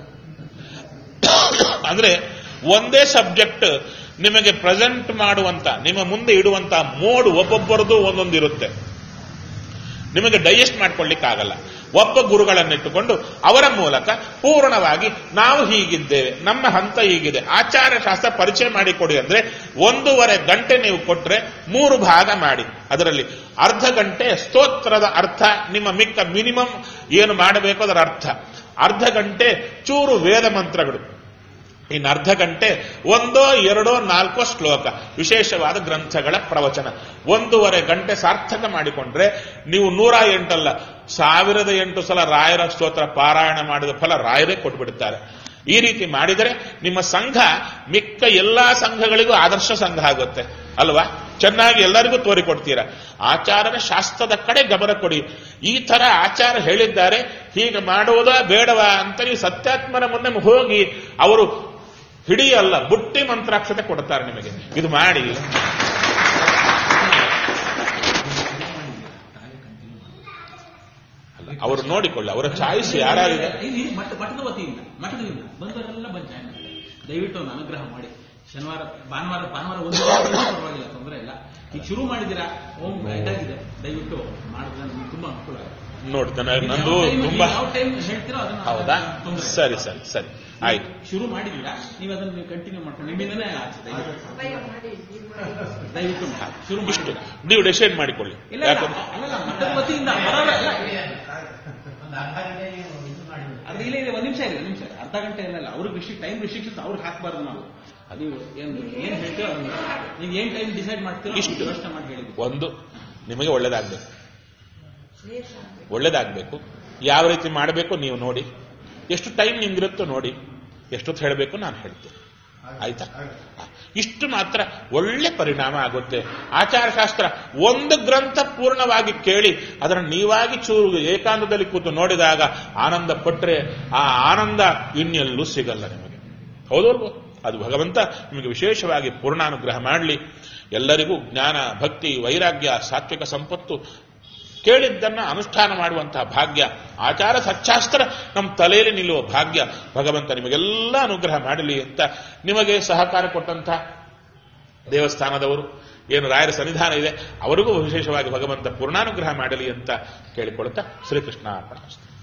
ಅಂದ್ರೆ ಒಂದೇ ಸಬ್ಜೆಕ್ಟ್ ನಿಮಗೆ ಪ್ರೆಸೆಂಟ್ ಮಾಡುವಂತ ನಿಮ್ಮ ಮುಂದೆ ಇಡುವಂತ ಮೋಡ್ ಒಬ್ಬೊಬ್ಬರದು ಒಂದೊಂದು ಇರುತ್ತೆ ನಿಮಗೆ ಡೈಜೆಸ್ಟ್ ಮಾಡ್ಕೊಳ್ಳಿಕ್ಕಾಗಲ್ಲ ಒಬ್ಬ ಗುರುಗಳನ್ನಿಟ್ಟುಕೊಂಡು ಅವರ ಮೂಲಕ ಪೂರ್ಣವಾಗಿ ನಾವು ಹೀಗಿದ್ದೇವೆ ನಮ್ಮ ಹಂತ ಹೀಗಿದೆ ಆಚಾರ ಶಾಸ್ತ್ರ ಪರಿಚಯ ಮಾಡಿಕೊಡಿ ಅಂದ್ರೆ ಒಂದೂವರೆ ಗಂಟೆ ನೀವು ಕೊಟ್ರೆ ಮೂರು ಭಾಗ ಮಾಡಿ ಅದರಲ್ಲಿ ಅರ್ಧ ಗಂಟೆ ಸ್ತೋತ್ರದ ಅರ್ಥ ನಿಮ್ಮ ಮಿಕ್ಕ ಮಿನಿಮಮ್ ಏನು ಮಾಡಬೇಕು ಅದರ ಅರ್ಥ ಅರ್ಧ ಗಂಟೆ ಚೂರು ವೇದ ಮಂತ್ರಗಳು ಇನ್ನು ಅರ್ಧ ಗಂಟೆ ಒಂದೋ ಎರಡೋ ನಾಲ್ಕೋ ಶ್ಲೋಕ ವಿಶೇಷವಾದ ಗ್ರಂಥಗಳ ಪ್ರವಚನ ಒಂದೂವರೆ ಗಂಟೆ ಸಾರ್ಥಕ ಮಾಡಿಕೊಂಡ್ರೆ ನೀವು ನೂರ ಎಂಟಲ್ಲ ಸಾವಿರದ ಎಂಟು ಸಲ ರಾಯರ ಸ್ತೋತ್ರ ಪಾರಾಯಣ ಮಾಡಿದ ಫಲ ರಾಯರೇ ಕೊಟ್ಬಿಡುತ್ತಾರೆ ಈ ರೀತಿ ಮಾಡಿದರೆ ನಿಮ್ಮ ಸಂಘ ಮಿಕ್ಕ ಎಲ್ಲಾ ಸಂಘಗಳಿಗೂ ಆದರ್ಶ ಸಂಘ ಆಗುತ್ತೆ ಅಲ್ವಾ ಚೆನ್ನಾಗಿ ಎಲ್ಲರಿಗೂ ತೋರಿಕೊಡ್ತೀರಾ ಆಚಾರನ ಶಾಸ್ತ್ರದ ಕಡೆ ಗಮನ ಕೊಡಿ ಈ ತರ ಆಚಾರ ಹೇಳಿದ್ದಾರೆ ಹೀಗೆ ಮಾಡುವುದಾ ಬೇಡವಾ ಅಂತ ನೀವು ಸತ್ಯಾತ್ಮನ ಮುಂದೆ ಹೋಗಿ ಅವರು ಹಿಡಿಯಲ್ಲ ಬುಟ್ಟಿ ಮಂತ್ರಾಕ್ಷತೆ ಕೊಡ್ತಾರೆ ನಿಮಗೆ ಇದು ಮಾಡಿ ಅವರು ನೋಡಿಕೊಳ್ಳಿ ಅವರ ಚಾಯ್ಸ್ ಯಾರಾಗಿದೆ ಇದು ಇದು ಮಠ ಮಠದ ವತಿಯಿಂದ ಮಠದಿಂದ ಬಂದವರೆಲ್ಲ ಬಂದು ಜಾಯ್ನ್ ಆಗ್ತಾರೆ ದಯವಿಟ್ಟು ಒಂದು ಅನುಗ್ರಹ ಮಾಡಿ ಶನಿವಾರ ಭಾನುವಾರ ಭಾನುವಾರ ಒಂದು ದಿನ ಪರವಾಗಿಲ್ಲ ತೊಂದರೆ ಇಲ್ಲ ಈಗ ಶುರು ಮಾಡಿದ್ದೀರಾ ಓಂ ಇದಾಗಿದೆ ದಯವಿಟ್ಟು ಮಾಡಿದ್ರೆ ನಮ್ಗೆ ತುಂಬಾ ಅನುಕೂಲ ಆಗುತ್ತೆ ನೋಡ್ತಾನೆ ನೀವು ನಂದು ಯಾವ time- ತುಂಬಾ ಯಾವ ಟೈಮ್ ಹೇಳ್ತೀರೋ ಅದನ್ನ ಹೌದಾ ತೊಂದ್ರೆ ಇಲ್ಲ. ಸರಿ ಸರಿ ಸರಿ ಆಯ್ತು ಶುರು ಮಾಡಿದ್ದೀರಾ ನೀವು ಅದನ್ನ ನೀವು ಕಂಟಿನ್ಯೂ ಮಾಡ್ಕೊಂಡು ನಿಮ್ಮಿಂದನೇ ಆಚೆ ದಯವಿಟ್ಟು ದಯವಿಟ್ಟು ಮಾಡಿ. ಶುರು ಇಷ್ಟು ಮಾಡಿ ನೀವು ಡಿಸೈಡ್ ಮಾಡಿಕೊಳ್ಳಿ ಇಲ್ಲ ಇಲ್ಲ ಯಾಕಂದ್ರೆ ಅಲ್ಲಲ್ಲ ಮಠದ ವತಿಯಿಂದ ಬರೋಲ್ಲ ಅದು ಇಲ್ಲ ಇಲ್ಲ ಒಂದ್ ನಿಮಿಷ ಇದೆ ಒಂದ್ ನಿಮಿಷ ಇದೆ. ಅರ್ಧ ಗಂಟೆ ಇಲ್ಲ ಅವ್ರಿಗೆ ರಿಸ್ಟ್ರಿಕ್ ಟೈಮ್ ರಿಸ್ಟ್ರಿಕ್ಷನ್ಸ್ ಅವ್ರಿಗೆ ಹಾಕಬಾರ್ದು ನಾವು ನೀವು ಏನ್ ಏನ್ ಹೇಳ್ತೀರೋ ಅದನ್ನ ನೀವು ಏನ್ ಟೈಮ್ ಡಿಸೈಡ್ ಮಾಡ್ತೀರೋ ಇಷ್ಟು. ಅಷ್ಟು ಯೋಚನೆ ಮಾಡಿ ಹೇಳಿದ್ವಿ ಒಂದು ನಿಮಗೆ ಒಳ್ಳೇದಾಗಬೇಕು ಒಳ್ಳೇದಾಗಬೇಕು ಯಾವ ರೀತಿ ಮಾಡಬೇಕು ನೀವು ನೋಡಿ ಎಷ್ಟು ಟೈಮ್ ನಿಮ್ಗಿರುತ್ತೋ ನೋಡಿ ಎಷ್ಟೊತ್ತು ಹೇಳಬೇಕು ನಾನು ಹೇಳ್ತೇನೆ ಆಯ್ತಾ ಇಷ್ಟು ಮಾತ್ರ ಒಳ್ಳೆ ಪರಿಣಾಮ ಆಗುತ್ತೆ ಆಚಾರಶಾಸ್ತ್ರ ಒಂದು ಗ್ರಂಥ ಪೂರ್ಣವಾಗಿ ಕೇಳಿ ಅದನ್ನು ನೀವಾಗಿ ಚೂರು ಏಕಾಂತದಲ್ಲಿ ಕೂತು ನೋಡಿದಾಗ ಆನಂದ ಪಟ್ಟರೆ ಆ ಆನಂದ ಇನ್ನೆಲ್ಲೂ ಸಿಗಲ್ಲ ನಿಮಗೆ ಹೌದಲ್ವೋ ಅದು ಭಗವಂತ ನಿಮಗೆ ವಿಶೇಷವಾಗಿ ಪೂರ್ಣಾನುಗ್ರಹ ಮಾಡಲಿ ಎಲ್ಲರಿಗೂ ಜ್ಞಾನ ಭಕ್ತಿ ವೈರಾಗ್ಯ ಸಾತ್ವಿಕ ಸಂಪತ್ತು ಕೇಳಿದ್ದನ್ನ ಅನುಷ್ಠಾನ ಮಾಡುವಂತಹ ಭಾಗ್ಯ ಆಚಾರ ಸಚ್ಚಾಸ್ತ್ರ ನಮ್ಮ ತಲೆಯಲ್ಲಿ ನಿಲ್ಲುವ ಭಾಗ್ಯ ಭಗವಂತ ನಿಮಗೆಲ್ಲ ಅನುಗ್ರಹ ಮಾಡಲಿ ಅಂತ ನಿಮಗೆ ಸಹಕಾರ ಕೊಟ್ಟಂತಹ ದೇವಸ್ಥಾನದವರು ಏನು ರಾಯರ ಸನ್ನಿಧಾನ ಇದೆ ಅವರಿಗೂ ವಿಶೇಷವಾಗಿ ಭಗವಂತ ಪೂರ್ಣಾನುಗ್ರಹ ಮಾಡಲಿ ಅಂತ ಕೇಳಿಕೊಳ್ತಾ ಶ್ರೀಕೃಷ್ಣ ಅರ್ಪಣ